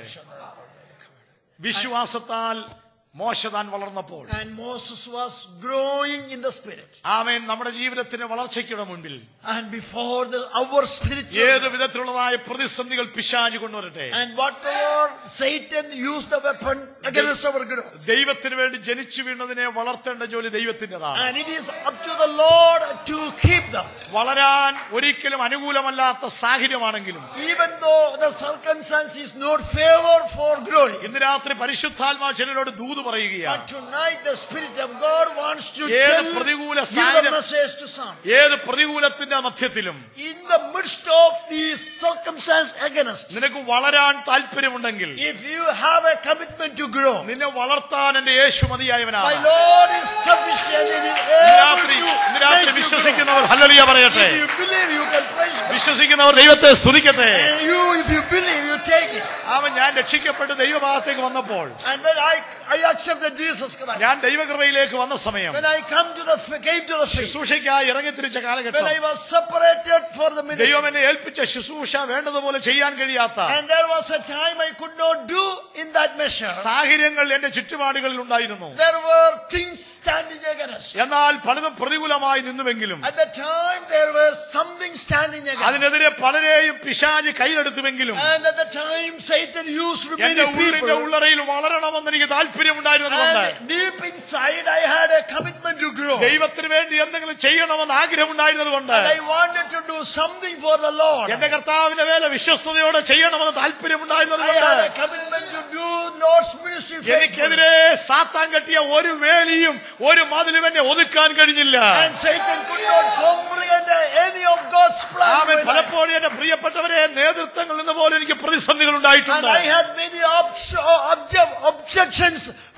വിശ്വാസത്താൽ മോശതാൻ വളർന്നപ്പോൾ And Moses was growing in the spirit. ആമേൻ നമ്മുടെ ജീവിതത്തിന്റെ വളർച്ചയ്ക്കുടെ മുൻപിൽ And before the, our spiritual ഏത് വിധത്തിലുള്ളതായ പ്രതിസന്ധികൾ പിശാചി കൊണ്ടുവരട്ടെ and whatever Satan used the weapon against our growth. ദൈവത്തിന് വേണ്ടി ജനിച്ചു വീണതിനെ വളർത്തേണ്ട ജോലി ദൈവത്തിൻ്റെതാണ് And it is up to the Lord to keep them. വളരാൻ ഒരിക്കലും അനുകൂലമല്ലാത്ത സാഹചര്യമാണെങ്കിലും Even though the circumstance is not favor for growing. ഇന്ന് രാത്രി പരിശുദ്ധാത്മാ ചിലരോട് ദൂത് പറയുകയാണ് But tonight the Spirit of God wants to ഏത് tell, പ്രതികൂല give the സാഹചര്യം message to some. ഏത് പ്രതികൂലത്തിന്റെ മധ്യത്തിലും In the midst of the circumstance against, നിനക്ക് വളരാൻ താല്പര്യമുണ്ടെങ്കിൽ if you have a commitment to grow, നിന്നെ വളർത്താൻ എന്റെ യേശു my മതിയായവനാണ് Lord is sufficient and is ഇന്ന് able രാത്രി ഇന്ന് to രാത്രി make you grow. വിശ്വസിക്കുന്നവർ ഹല്ലലിയ പറയട്ടെ If you believe, you can praise God. വിശ്വസിക്കുന്നവർ ദൈവത്തെ സ്തുതിക്കട്ടെ And you, if you believe, you take it. അവൻ ഞാൻ രക്ഷിക്കപ്പെട്ട് ദൈവഭാഗത്തേക്ക് വന്നപ്പോൾ And when I, I accepted Jesus Christ, ഞാൻ ദൈവകൃപയിലേക്ക് വന്ന സമയം when I come to the, came to the faith, ശുശ്രൂഷയ്ക്കായി ഇറങ്ങിത്തിരിച്ച when കാലഘട്ടം I was separated for the ministry, ദൈവം എന്നെ ഏൽപ്പിച്ച ശുശ്രൂഷ വേണ്ടതുപോലെ ചെയ്യാൻ കഴിയാത്ത and there was a time I could not do in that measure. സാഹചര്യങ്ങൾ എന്റെ ചുറ്റുപാടുകളിൽ ഉണ്ടായിരുന്നു There were things standing against. എന്നാൽ പലതും പ്രതികൂലമായി നിന്നുവെങ്കിലും At the time, there was something standing against. അതിനെതിരെ പലരെയും പിശാജ് കയ്യിലെടുത്തുവെങ്കിലും And at the time, Satan used എന്റെ many ഉള്ളിന്റെ people. ഉള്ളറയിൽ വളരണമെന്ന് എനിക്ക് താല്പര്യമുണ്ടായിരുന്നതുകൊണ്ട് And deep inside, I had a commitment to grow. ദൈവത്തിന് വേണ്ടി എന്തെങ്കിലും ചെയ്യണമെന്ന് ആഗ്രഹമുണ്ടായിരുന്നതുകൊണ്ട് And I wanted to do something for the Lord. എന്റെ കർത്താവിന്റെ വേല വിശ്വസ്തയോടെ ചെയ്യണമെന്ന് I താല്പര്യമുണ്ടായിരുന്നതുകൊണ്ട് had a commitment to do Lord's ministry faithfully. എനിക്കെതിരെ സാത്താൻ കെട്ടിയ ഒരു വേലിയും ഒരു മതിലും എന്നെ ഒതുക്കാൻ കഴിഞ്ഞില്ല And Satan could not comprehend any of God's plan. ആമൻ in my life. പലപ്പോഴും എന്റെ പ്രിയപ്പെട്ടവരെ നേതൃത്വങ്ങളിൽ നിന്ന് പോലും എനിക്ക് പ്രതിസന്ധികൾ And ഉണ്ടായിട്ടുണ്ട് I had many obs- uh, obje- objections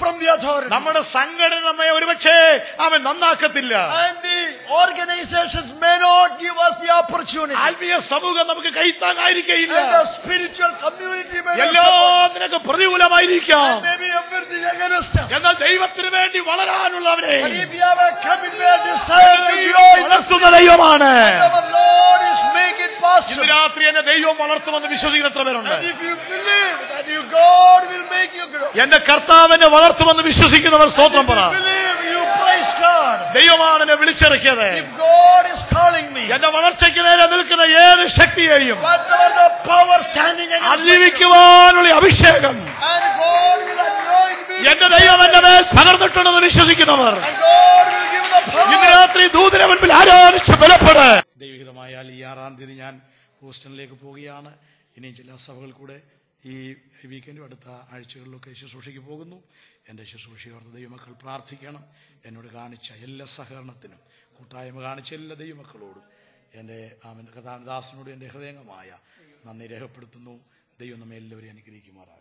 from the authority. നമ്മുടെ സംഘടന നമ്മെ ഒരുപക്ഷെ അവൻ നന്നാക്കത്തില്ല And the organizations may not give us the opportunity. ആത്മീയ സമൂഹം നമുക്ക് കൈത്താങ്ങായിരിക്കയില്ല And the spiritual community may not എല്ലോ support. നിനക്ക് പ്രതികൂലമായിരിക്കാം And maybe everything against us. എന്നാൽ ദൈവത്തിന് വേണ്ടി വളരാനുള്ളവനെ But if you have a commitment, desire to grow in the വളർത്തുന്ന ദൈവമാണ് our Lord is making ഇന്ന് possible. രാത്രി എന്നെ ദൈവം വളർത്തുമെന്ന് വിശ്വസിക്കുന്ന എത്ര പേരുണ്ട് And if you believe that you God will make you grow. എന്റെ കർത്താവിനെ വളർത്തുമെന്ന് വിശ്വസിക്കുന്നവർ സ്തോത്രം If പറ you believe you praise God. ദൈവമാണ് എന്നെ വിളിച്ചിറക്കിയത് If God is calling me, എന്റെ വളർച്ചയ്ക്ക് നേരെ നിൽക്കുന്ന ഏത് ശക്തിയെയും whatever the power standing against me, അതിജീവിക്കുവാനുള്ള അഭിഷേകം and God will anoint me, എന്റെ ദൈവം എന്റെ മേൽ പകർന്നിട്ടുണ്ടെന്ന് വിശ്വസിക്കുന്നവർ and God will give the ഇന്ന് power. രാത്രി ദൂതിനെ മുൻപിൽ ആരാധിച്ച് ബലപ്പെട് ദൈവികമായാൽ ഈ ആറാം തീയതി ഞാൻ ഹൂസ്റ്റണിലേക്ക് പോവുകയാണ് ഇനിയും ചില സഭകൾ കൂടെ ഈ വീക്കെൻഡും അടുത്ത ആഴ്ചകളിലൊക്കെ ശുശ്രൂഷയ്ക്ക് പോകുന്നു എൻ്റെ ശുശ്രൂഷയോർത്ത് ദൈവമക്കൾ പ്രാർത്ഥിക്കണം എന്നോട് കാണിച്ച എല്ലാ സഹകരണത്തിനും കൂട്ടായ്മ കാണിച്ച എല്ലാ ദൈവമക്കളോടും എൻ്റെ കഥാനദാസനോട് എൻ്റെ ഹൃദയംഗമായ നന്ദി രേഖപ്പെടുത്തുന്നു ദൈവം നമ്മെ എല്ലാവരെയും അനുഗ്രഹിക്കുമാറാകട്ടെ